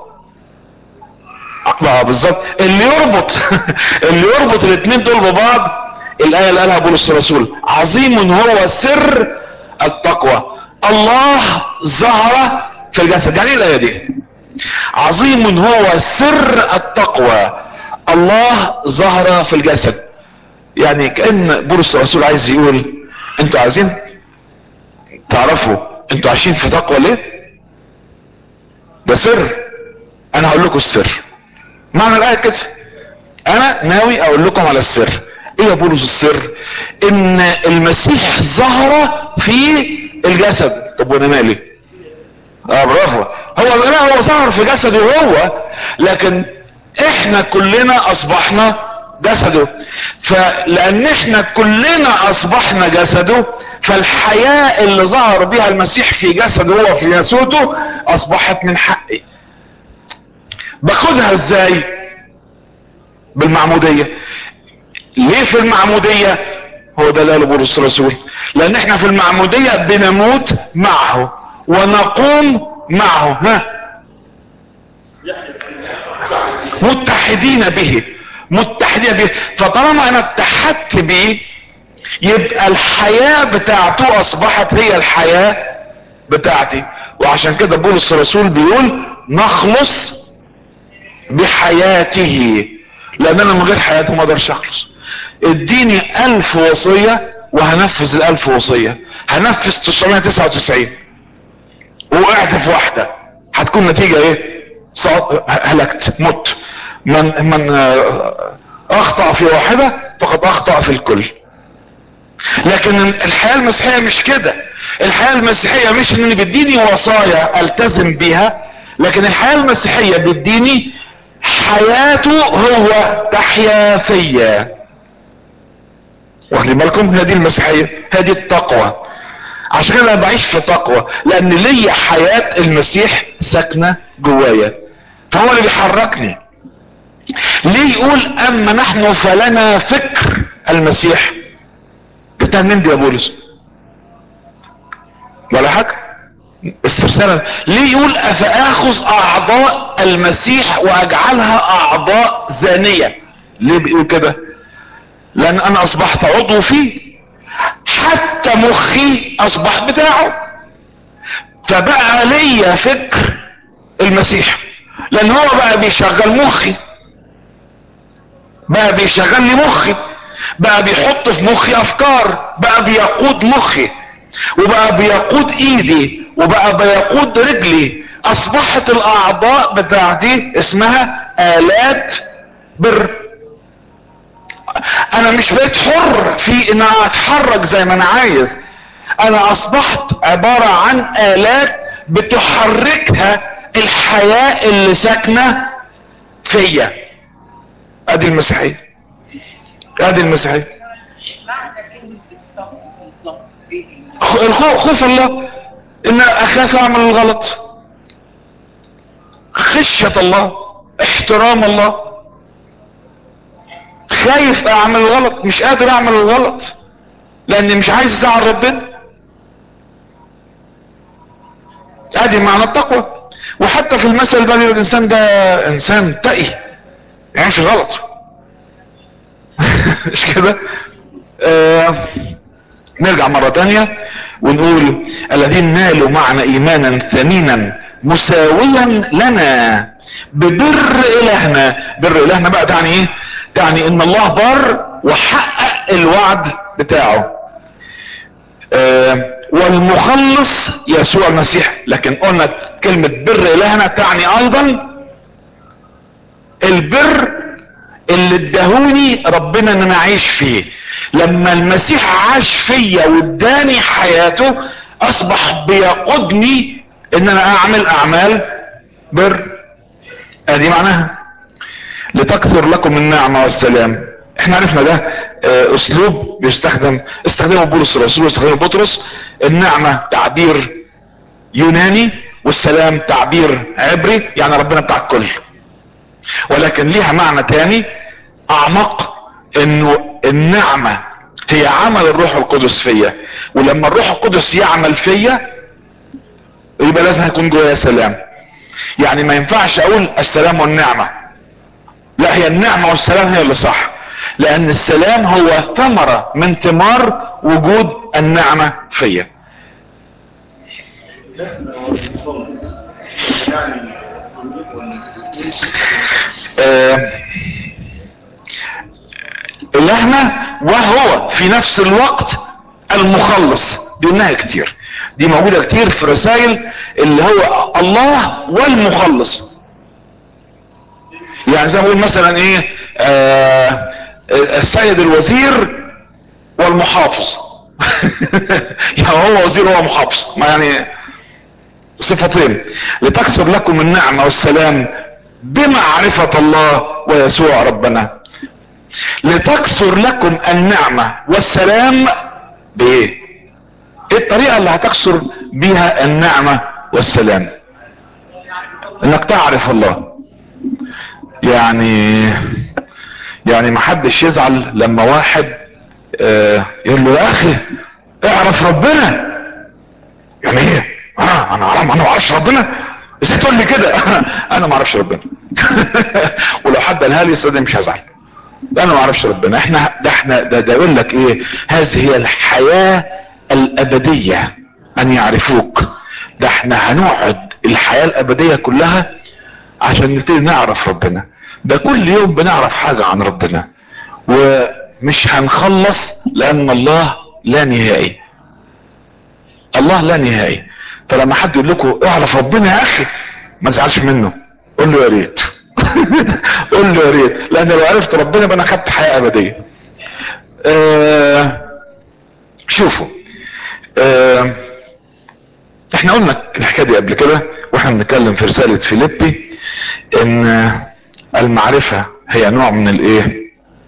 بقى بالظبط اللي يربط اللي يربط الاثنين دول ببعض الايه اللي قالها بولس الرسول عظيم هو سر التقوى الله ظهر في الجسد يعني ايه الايه دي عظيم هو سر التقوى الله ظهر في الجسد يعني كان بولس الرسول عايز يقول انتوا عايزين تعرفوا انتوا عايشين في تقوى ليه ده سر انا هقول لكم السر معنى الايه كده انا ناوي اقول لكم على السر ايه يا بولس السر ان المسيح ظهر في الجسد طب وانا مالي اه برافو هو لا هو ظهر في جسده هو لكن احنا كلنا اصبحنا جسده فلان احنا كلنا اصبحنا جسده فالحياة اللي ظهر بها المسيح في جسده هو في يسوته اصبحت من حقي باخدها ازاي بالمعمودية ليه في المعمودية هو ده اللي قاله بولس الرسول لان احنا في المعمودية بنموت معه ونقوم معه ها متحدين به متحدين به فطالما انا اتحدت بيه يبقى الحياة بتاعته اصبحت هي الحياة بتاعتي وعشان كده بولس الرسول بيقول نخلص بحياته لان انا من غير حياته ما اقدرش اخلص اديني الف وصية وهنفذ الالف وصية هنفذ 999 وقعت في واحدة هتكون نتيجة ايه هلكت مت من من اخطأ في واحدة فقد اخطأ في الكل لكن الحياة المسيحية مش كده الحياة المسيحية مش انني بيديني وصايا التزم بيها لكن الحياة المسيحية بيديني حياته هو تحيا فيا واخدين بالكم هذه المسيحية هذه التقوى عشان كده انا بعيش في تقوى لان ليا حياة المسيح ساكنة جوايا فهو اللي بيحركني ليه يقول اما نحن فلنا فكر المسيح جبتها منين دي يا بولس ولا حاجة استرسالا ليه يقول افاخذ اعضاء المسيح واجعلها اعضاء زانية ليه بيقول كده لان انا اصبحت عضو فيه حتى مخي اصبح بتاعه فبقى ليا فكر المسيح لان هو بقى بيشغل مخي بقى بيشغل لي مخي بقى بيحط في مخي افكار بقى بيقود مخي وبقى بيقود ايدي وبقى بيقود رجلي اصبحت الاعضاء بتاعتي اسمها الات بر انا مش بقيت حر في ان انا اتحرك زي ما انا عايز انا اصبحت عبارة عن الات بتحركها الحياة اللي ساكنة فيا ادي المسيحية ادي المسيحية معنى كلمة التقوى بالظبط ايه الخوف خوف الله ان اخاف اعمل الغلط خشية الله احترام الله خايف اعمل الغلط مش قادر اعمل الغلط لاني مش عايز ازعل ربنا ادي معنى التقوى وحتى في المثل البني الانسان ده انسان تقي يعيش غلط مش كده آه نرجع مرة تانية ونقول الذين نالوا معنا ايمانا ثمينا مساويا لنا ببر الهنا بر الهنا بقى تعني ايه تعني ان الله بر وحقق الوعد بتاعه آه والمخلص يسوع المسيح لكن قلنا كلمة بر الهنا تعني ايضا البر اللي ادهوني ربنا ان انا اعيش فيه لما المسيح عاش فيا واداني حياته اصبح بيقودني ان انا اعمل اعمال بر ادي معناها لتكثر لكم النعمة والسلام احنا عرفنا ده اه اسلوب بيستخدم استخدمه بولس الرسول واستخدمه بطرس النعمة تعبير يوناني والسلام تعبير عبري يعني ربنا بتاع الكل ولكن ليها معنى تاني اعمق انه النعمة هي عمل الروح القدس فيا ولما الروح القدس يعمل فيا يبقى لازم يكون جوايا سلام يعني ما ينفعش اقول السلام والنعمة لا هي النعمة والسلام هي اللي صح لان السلام هو ثمرة من ثمار وجود النعمة فيا آه الهنا وهو في نفس الوقت المخلص دي قلناها كتير دي موجودة كتير في رسائل اللي هو الله والمخلص يعني زي ما بقول مثلا ايه آه السيد الوزير والمحافظ يعني هو وزير وهو محافظ ما يعني صفتين لتكثر لكم النعمة والسلام بمعرفة الله ويسوع ربنا لتكثر لكم النعمة والسلام بايه ايه الطريقة اللي هتكثر بيها النعمة والسلام انك تعرف الله يعني يعني محدش يزعل لما واحد آه يقول له يا اخي اعرف ربنا يعني ايه اه انا اعرف انا ما اعرفش ربنا ازاي تقول لي كده انا ما اعرفش ربنا ولو حد قالها لي صدق مش هزعل ده انا ما اعرفش ربنا احنا ده احنا ده ده يقول لك ايه هذه هي الحياة الابدية ان يعرفوك ده احنا هنقعد الحياة الابدية كلها عشان نبتدي نعرف ربنا ده كل يوم بنعرف حاجة عن ربنا ومش هنخلص لان الله لا نهائي الله لا نهائي فلما حد يقول لكم اعرف ربنا يا اخي ما تزعلش منه قول له يا ريت قول له يا ريت لان لو عرفت ربنا يبقى انا خدت حياه ابديه آه شوفوا آه احنا قلنا الحكايه دي قبل كده واحنا بنتكلم في رساله فيليبي ان المعرفه هي نوع من الايه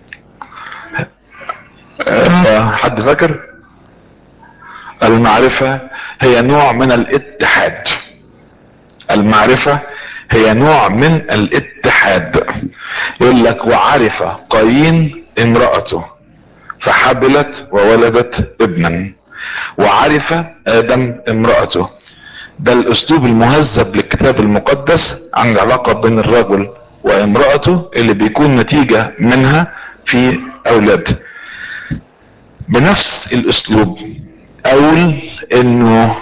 آه حد فاكر المعرفه هي نوع من الاتحاد المعرفه هي نوع من الاتحاد يقول لك وعرف قايين امرأته فحبلت وولدت ابنا وعرف ادم امرأته ده الاسلوب المهذب للكتاب المقدس عن العلاقة بين الرجل وامرأته اللي بيكون نتيجة منها في اولاد بنفس الاسلوب اقول انه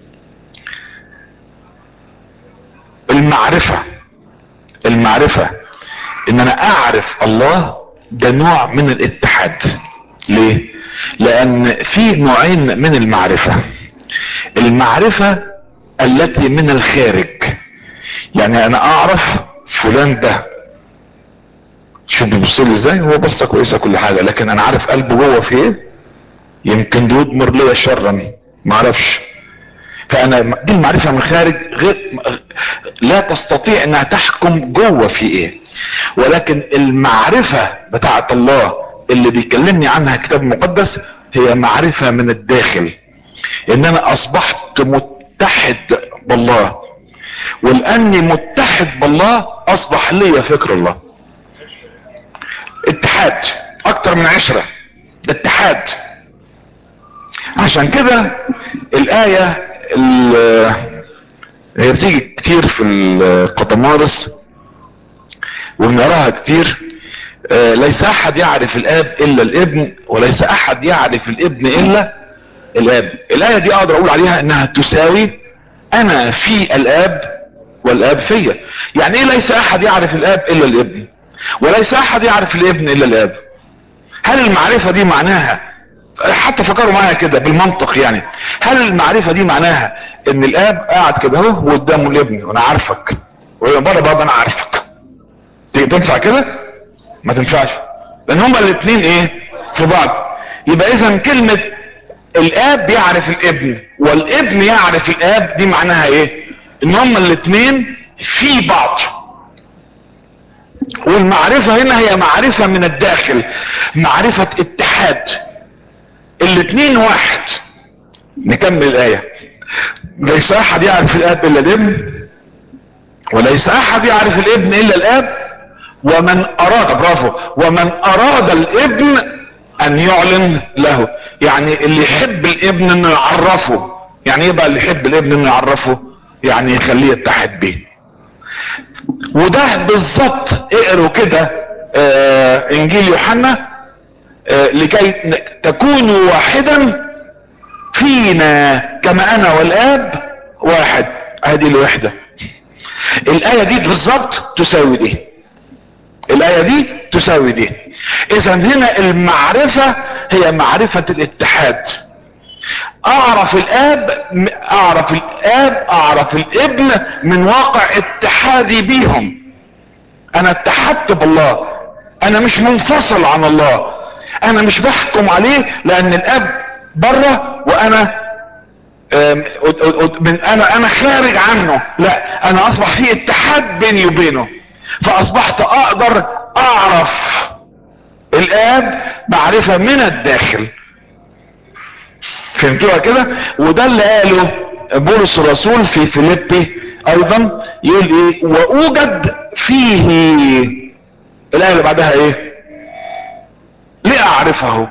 المعرفة المعرفة ان انا اعرف الله ده نوع من الاتحاد ليه لان في نوعين من المعرفة المعرفة التي من الخارج يعني انا اعرف فلان ده شوف بيبص لي ازاي هو بصه كويسه كل حاجه لكن انا عارف قلبه جوه في ايه يمكن ده يضمر ليا شرا ما اعرفش فانا دي المعرفه من الخارج غير لا تستطيع انها تحكم جوه في ايه ولكن المعرفه بتاعه الله اللي بيكلمني عنها الكتاب المقدس هي معرفه من الداخل ان انا اصبحت متحد بالله ولاني متحد بالله اصبح لي فكر الله اتحاد اكتر من عشرة ده اتحاد عشان كده الايه هي بتيجي كتير في القطمارس وبنقراها كتير آه ليس احد يعرف الاب الا الابن وليس احد يعرف الابن الا الاب الايه دي اقدر اقول عليها انها تساوي انا في الاب والاب فيا يعني ايه ليس احد يعرف الاب الا الابن وليس احد يعرف الابن الا الاب هل المعرفة دي معناها حتى فكروا معايا كده بالمنطق يعني هل المعرفة دي معناها ان الاب قاعد كده اهو وقدامه الابن وانا عارفك وهي بره بره انا عارفك تنفع كده ما تنفعش لان هما الاثنين ايه في بعض يبقى اذا كلمة الاب يعرف الابن والابن يعرف الاب دي معناها ايه ان هما الاثنين في بعض والمعرفة هنا هي معرفة من الداخل معرفة اتحاد الاثنين واحد نكمل الآية ليس احد يعرف الاب الا الابن وليس احد يعرف الابن الا الاب ومن اراد برافو ومن اراد الابن ان يعلن له يعني اللي يحب الابن انه يعرفه يعني ايه بقى اللي يحب الابن انه يعرفه يعني يخليه يتحد بيه وده بالظبط اقروا كده آه انجيل يوحنا آه لكي تكونوا واحدا فينا كما انا والاب واحد هذه الوحدة الاية دي بالظبط تساوي دي الاية دي تساوي دي اذا هنا المعرفة هي معرفة الاتحاد اعرف الاب اعرف الاب اعرف الابن من واقع اتحادي بيهم انا اتحدت بالله انا مش منفصل عن الله انا مش بحكم عليه لان الاب بره وانا من انا انا خارج عنه لا انا اصبح في اتحاد بيني وبينه فاصبحت اقدر اعرف الاب معرفة من الداخل فهمتوها كده وده اللي قاله بولس الرسول في فيليبي ايضا يقول ايه واوجد فيه الايه اللي بعدها ايه لاعرفه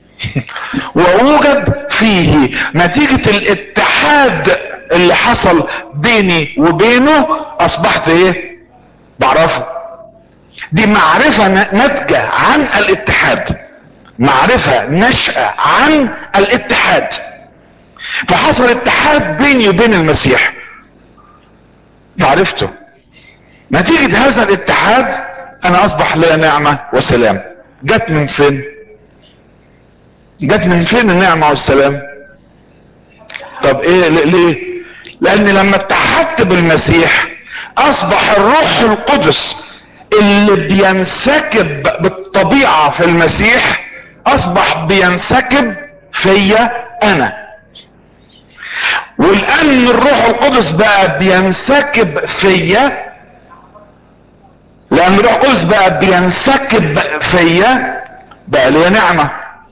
واوجد فيه نتيجة الاتحاد اللي حصل بيني وبينه اصبحت ايه بعرفه دي معرفة ناتجة عن الاتحاد معرفة نشأة عن الاتحاد فحصل اتحاد بيني وبين المسيح فعرفته نتيجة هذا الاتحاد انا اصبح لي نعمة وسلام جت من فين جت من فين النعمة والسلام طب ايه ليه لان لما اتحدت بالمسيح اصبح الروح القدس اللي بينسكب بالطبيعة في المسيح اصبح بينسكب فيا انا والان الروح القدس بقى بينسكب فيا لان الروح القدس بقى بينسكب فيا بقى لي نعمة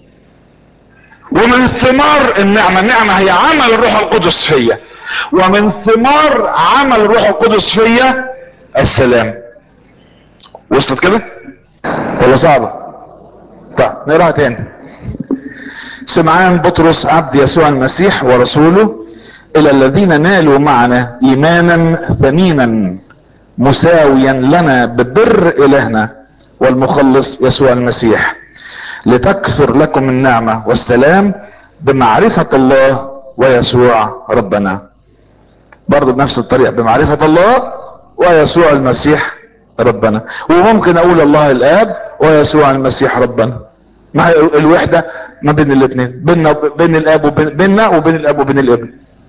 ومن ثمار النعمة النعمة هي عمل الروح القدس فيا ومن ثمار عمل الروح القدس فيا السلام وصلت كده ولا صعبة طيب نقراها تاني سمعان بطرس عبد يسوع المسيح ورسوله الى الذين نالوا معنا ايمانا ثمينا مساويا لنا ببر الهنا والمخلص يسوع المسيح لتكثر لكم النعمة والسلام بمعرفة الله ويسوع ربنا برضو بنفس الطريقة بمعرفة الله ويسوع المسيح ربنا وممكن اقول الله الاب ويسوع المسيح ربنا مع الوحدة ما بين الاثنين بيننا بين الاب وبين بيننا وبين الاب وبين الابن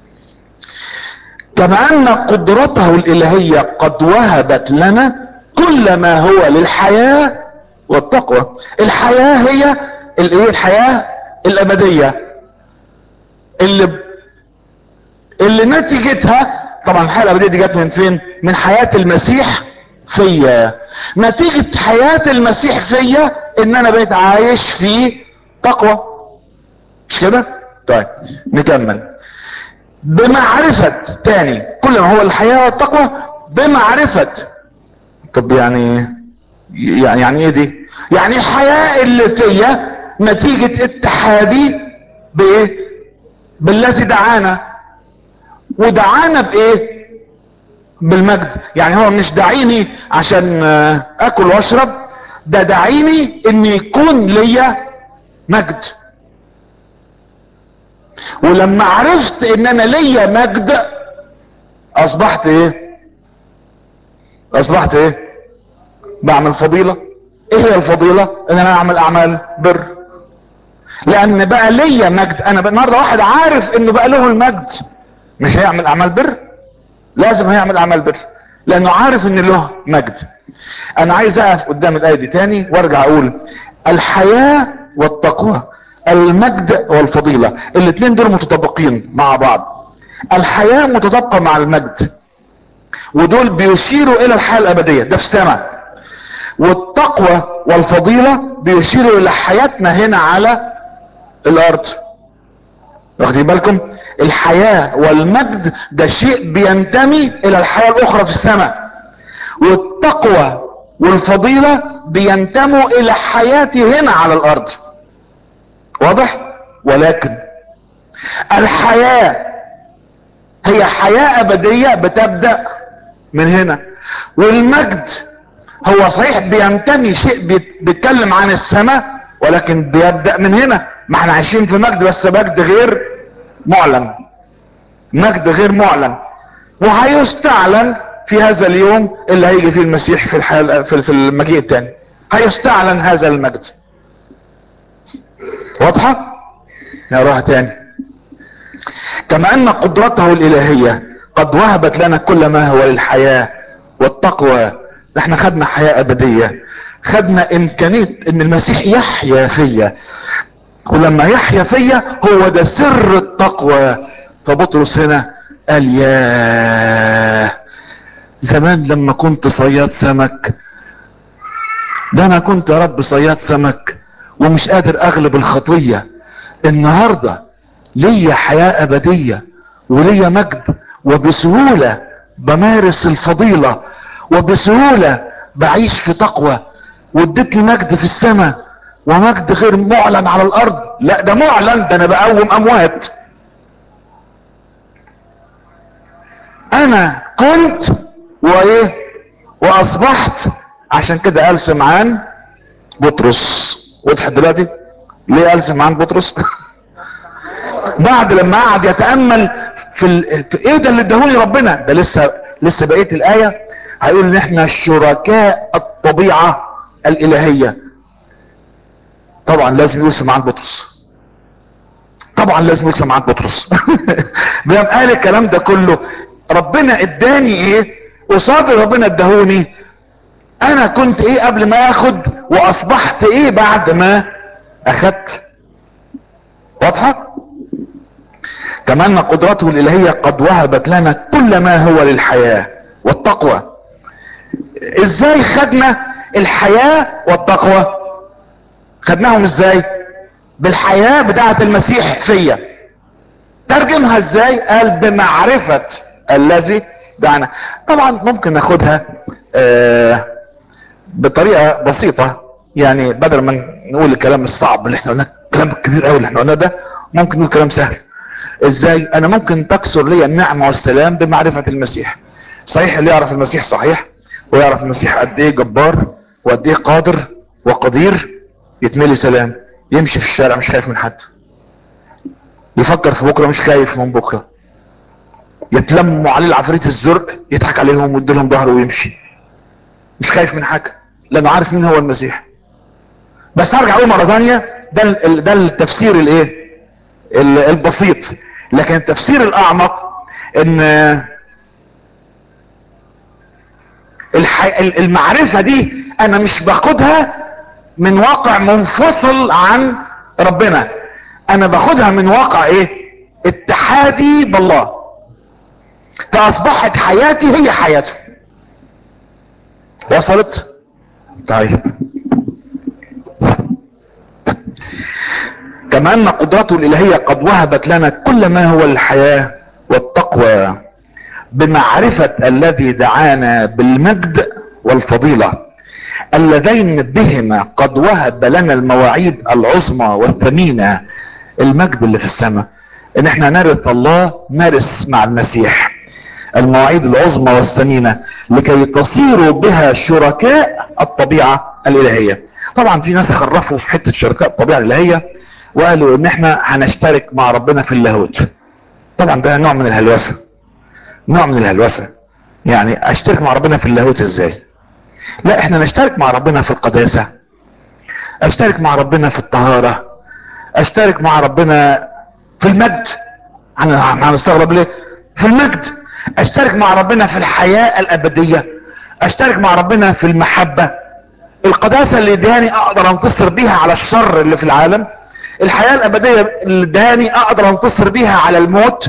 كما ان قدرته الالهية قد وهبت لنا كل ما هو للحياة والتقوى الحياة هي الايه الحياة الابدية اللي اللي نتيجتها طبعا الحياة الابدية دي جت من فين من حياة المسيح فيا نتيجة حياة المسيح فيا ان انا بقيت عايش في تقوى مش كده طيب نكمل بمعرفة تاني كل ما هو الحياة والتقوى بمعرفة طب يعني يعني يعني ايه دي يعني الحياة اللي فيا نتيجة اتحادي بايه بالذي دعانا ودعانا بايه بالمجد يعني هو مش دعيني عشان اكل واشرب ده دعيني ان يكون ليا مجد ولما عرفت ان انا ليا مجد اصبحت ايه اصبحت ايه بعمل فضيلة ايه هي الفضيلة ان انا اعمل اعمال بر لان بقى ليا مجد انا بقى النهارده واحد عارف انه بقى له المجد مش هيعمل اعمال بر لازم هيعمل اعمال بر لانه عارف ان له مجد انا عايز اقف قدام الايه دي تاني وارجع اقول الحياة والتقوى المجد والفضيلة الاثنين دول متطابقين مع بعض الحياة متطابقة مع المجد ودول بيشيروا الى الحياة الابدية ده في السماء والتقوى والفضيلة بيشيروا الى حياتنا هنا على الارض واخدين بالكم الحياة والمجد ده شيء بينتمي الى الحياة الاخرى في السماء والتقوى والفضيلة بينتموا الى حياتي هنا على الارض واضح ولكن الحياة هي حياة ابدية بتبدأ من هنا والمجد هو صحيح بينتمي شيء بيت- بيتكلم عن السماء ولكن بيبدأ من هنا ما احنا عايشين في مجد بس مجد غير معلن مجد غير معلن وهيستعلن في هذا اليوم اللي هيجي فيه المسيح في الحياة في في المجيء الثاني هيستعلن هذا المجد واضحة نقراها تاني كما ان قدرته الالهية قد وهبت لنا كل ما هو للحياة والتقوى احنا خدنا حياة ابدية خدنا امكانية ان المسيح يحيا فيا ولما يحيا فيا هو ده سر التقوى فبطرس هنا قال يا زمان لما كنت صياد سمك ده انا كنت يا رب صياد سمك ومش قادر اغلب الخطية النهاردة ليا حياة ابدية وليا مجد وبسهولة بمارس الفضيلة وبسهولة بعيش في تقوى وادتني مجد في السماء ومجد غير معلن على الارض لا ده معلن ده انا بقوم اموات انا كنت وايه واصبحت عشان كده قال سمعان بطرس وضحت دلوقتي ليه قال سمعان بطرس بعد لما قعد يتامل في, ال... في ايه ده اللي اداهولي ربنا ده لسه لسه بقيه الايه هيقول ان احنا شركاء الطبيعه الالهيه طبعا لازم يقول سمعان بطرس طبعا لازم يقول سمعان بطرس بيقوم قال الكلام ده كله ربنا اداني ايه قصاد ربنا اداهوني انا كنت ايه قبل ما اخد واصبحت ايه بعد ما اخدت واضحه كمان قدرته الالهيه قد وهبت لنا كل ما هو للحياه والتقوى ازاي خدنا الحياه والتقوى خدناهم ازاي بالحياه بتاعه المسيح فيا ترجمها ازاي قال بمعرفه الذي دعنا طبعا ممكن ناخدها آه بطريقه بسيطه يعني بدل ما نقول الكلام الصعب اللي احنا قلناه الكلام الكبير قوي اللي احنا قلناه ده ممكن نقول كلام سهل ازاي انا ممكن تكسر لي النعمه والسلام بمعرفه المسيح صحيح اللي يعرف المسيح صحيح ويعرف المسيح قد ايه جبار وقد ايه قادر وقدير يتملي سلام يمشي في الشارع مش خايف من حد يفكر في بكره مش خايف من بكره يتلموا عليه العفريت الزرق يضحك عليهم ويدي لهم ظهره ويمشي مش خايف من حاجه لانه عارف مين هو المسيح بس هرجع اقول مره ثانيه ده ال- ده التفسير الايه ال- البسيط لكن التفسير الاعمق ان الح- المعرفه دي انا مش باخدها من واقع منفصل عن ربنا انا باخدها من واقع ايه اتحادي بالله فاصبحت حياتي هي حياته وصلت طيب كما ان قدرته الالهيه قد وهبت لنا كل ما هو الحياه والتقوى بمعرفه الذي دعانا بالمجد والفضيله اللذين بهما قد وهب لنا المواعيد العظمى والثمينه المجد اللي في السماء ان احنا نرث الله نرث مع المسيح المواعيد العظمى والثمينه لكي تصيروا بها شركاء الطبيعه الالهيه طبعا في ناس خرفوا في حته شركاء الطبيعه الالهيه وقالوا ان احنا هنشترك مع ربنا في اللاهوت طبعا ده نوع من الهلوسة نوع من الهلوسة يعني اشترك مع ربنا في اللاهوت ازاي لا احنا نشترك مع ربنا في القداسة اشترك مع ربنا في الطهارة اشترك مع ربنا في المجد احنا هنستغرب ليه في المجد اشترك مع ربنا في الحياة الابدية اشترك مع ربنا في المحبة القداسة اللي اداني اقدر انتصر بيها على الشر اللي في العالم الحياة الابدية اللي اداني اقدر انتصر بيها على الموت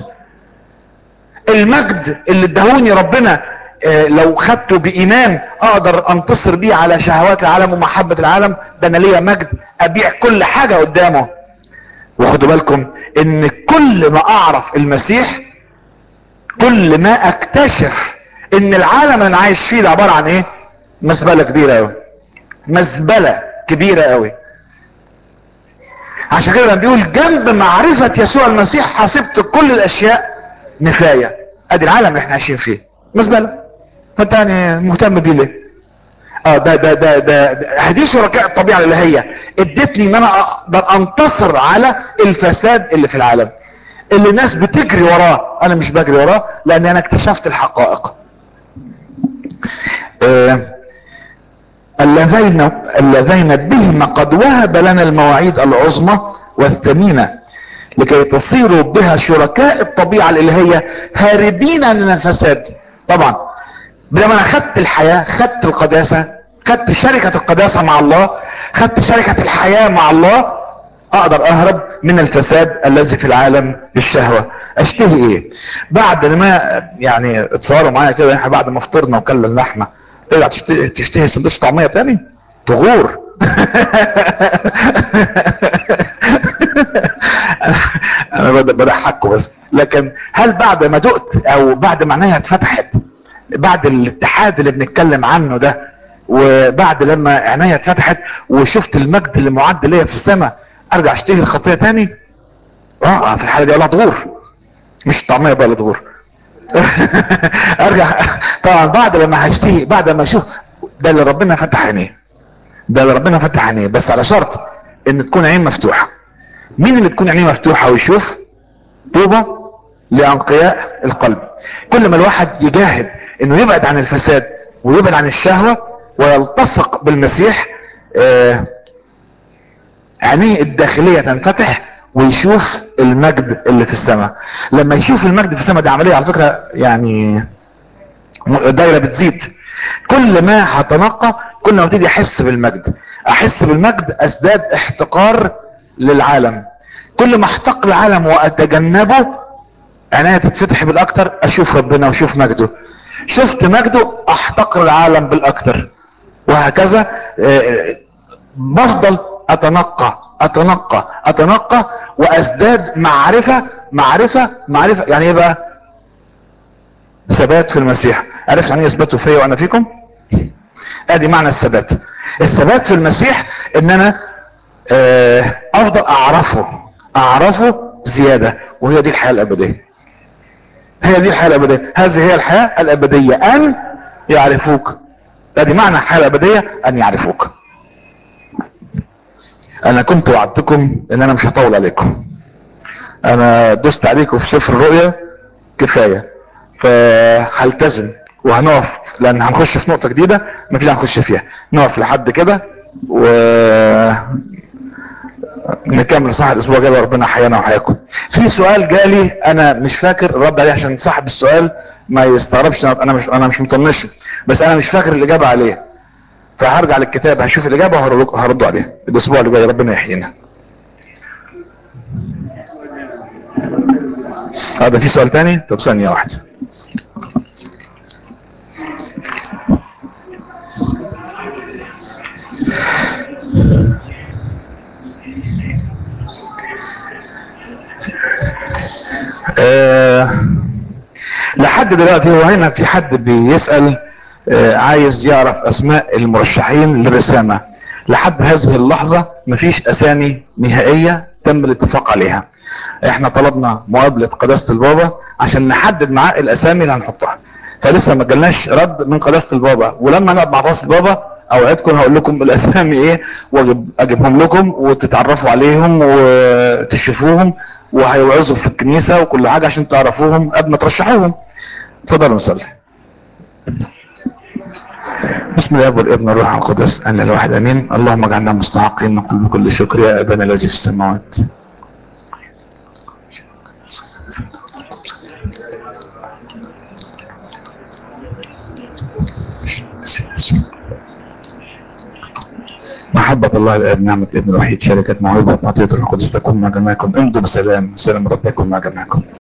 المجد اللي ادهوني ربنا اه لو خدته بايمان اقدر انتصر بيه على شهوات العالم ومحبة العالم ده انا ليا مجد ابيع كل حاجة قدامه وخدوا بالكم ان كل ما اعرف المسيح كل ما اكتشف ان العالم اللي انا عايش فيه ده عبارة عن ايه مزبلة كبيرة اوي مزبلة كبيرة اوي عشان كده لما بيقول جنب معرفة يسوع المسيح حسبت كل الاشياء نفاية ادي العالم اللي احنا عايشين فيه مزبلة فانت يعني مهتم بيه ليه اه ده ده ده ده, ده هذه شركاء الطبيعة اللي هي ادتني ان انا اقدر انتصر على الفساد اللي في العالم اللي الناس بتجري وراه انا مش بجري وراه لان انا اكتشفت الحقائق آه اللذين اللذين بهما قد وهب لنا المواعيد العظمى والثمينة لكي تصيروا بها شركاء الطبيعة الالهية هاربين من الفساد طبعا لما انا خدت الحياة خدت القداسة خدت شركة القداسة مع الله خدت شركة الحياة مع الله اقدر اهرب من الفساد الذي في العالم بالشهوة اشتهي ايه بعد ما يعني اتصوروا معايا كده احنا بعد ما فطرنا وكلنا اللحمة ترجع تشتهي, تشتهي سندوتش طعمية تاني تغور انا بضحكوا بس لكن هل بعد ما دقت او بعد ما عينيها اتفتحت بعد الاتحاد اللي بنتكلم عنه ده وبعد لما عينيا اتفتحت وشفت المجد اللي معد ليا في السماء ارجع اشتهي الخطيه تاني اه في الحاله دي الله تغور مش طعميه بقى اللي تغور ارجع طبعا بعد لما هشتهي بعد ما اشوف ده اللي ربنا فتح عينيه ده اللي ربنا فتح عينيه بس على شرط ان تكون عين مفتوحه مين اللي تكون عينيه مفتوحه ويشوف طوبى لانقياء القلب كل ما الواحد يجاهد انه يبعد عن الفساد ويبعد عن الشهوه ويلتصق بالمسيح آه عينيه الداخليه تنفتح ويشوف المجد اللي في السماء لما يشوف المجد في السماء دي عمليه على فكره يعني الدايره بتزيد كل ما هتنقى كل ما ابتدي احس بالمجد احس بالمجد ازداد احتقار للعالم كل ما احتق العالم واتجنبه عينيا تتفتح بالاكتر اشوف ربنا واشوف مجده شفت مجده احتقر العالم بالاكتر وهكذا بفضل اتنقى اتنقى اتنقى وازداد معرفة معرفة معرفة يعني ايه بقى ثبات في المسيح عرفت يعني اثبتوا فيا وانا فيكم ادي معنى الثبات الثبات في المسيح ان انا افضل اعرفه اعرفه زيادة وهي دي الحياة الابدية هي دي الحياة الابدية هذه هي الحياة الابدية ان يعرفوك ادي معنى الحياة الابدية ان يعرفوك انا كنت وعدتكم ان انا مش هطول عليكم انا دست عليكم في سفر الرؤيا كفاية فهلتزم وهنقف لان هنخش في نقطة جديدة ما فيش هنخش فيها نقف لحد كده و نكمل صح الاسبوع الجاي ربنا حيانا وحياكم في سؤال جالي انا مش فاكر الرد عليه عشان صاحب السؤال ما يستغربش انا مش انا مش مطنشه بس انا مش فاكر الاجابه عليه فهرجع للكتاب هشوف الاجابه وهرد عليها الاسبوع اللي جاي ربنا يحيينا هذا في سؤال تاني طب ثانيه واحده أه لحد دلوقتي هو هنا في حد بيسأل أه عايز يعرف اسماء المرشحين للرسامة لحد هذه اللحظة مفيش اسامي نهائية تم الاتفاق عليها احنا طلبنا مقابلة قداسة البابا عشان نحدد معاه الاسامي اللي هنحطها فلسه ما جالناش رد من قداسة البابا ولما نقعد مع قداسة البابا اوعدكم هقول لكم الاسامي ايه واجيب اجيبهم لكم وتتعرفوا عليهم وتشوفوهم وهيوعظوا في الكنيسة وكل حاجة عشان تعرفوهم قبل ما ترشحوهم اتفضلوا نصلي بسم الله والابن والروح القدس ان الواحد امين اللهم اجعلنا مستحقين نقول بكل شكر يا ابانا الذي في السماوات محبة الله الآب نعمة الابن الوحيد شركة موهبة معطية الروح القدس تكون مع جميعكم امضوا بسلام سلام رب يكون مع جميعكم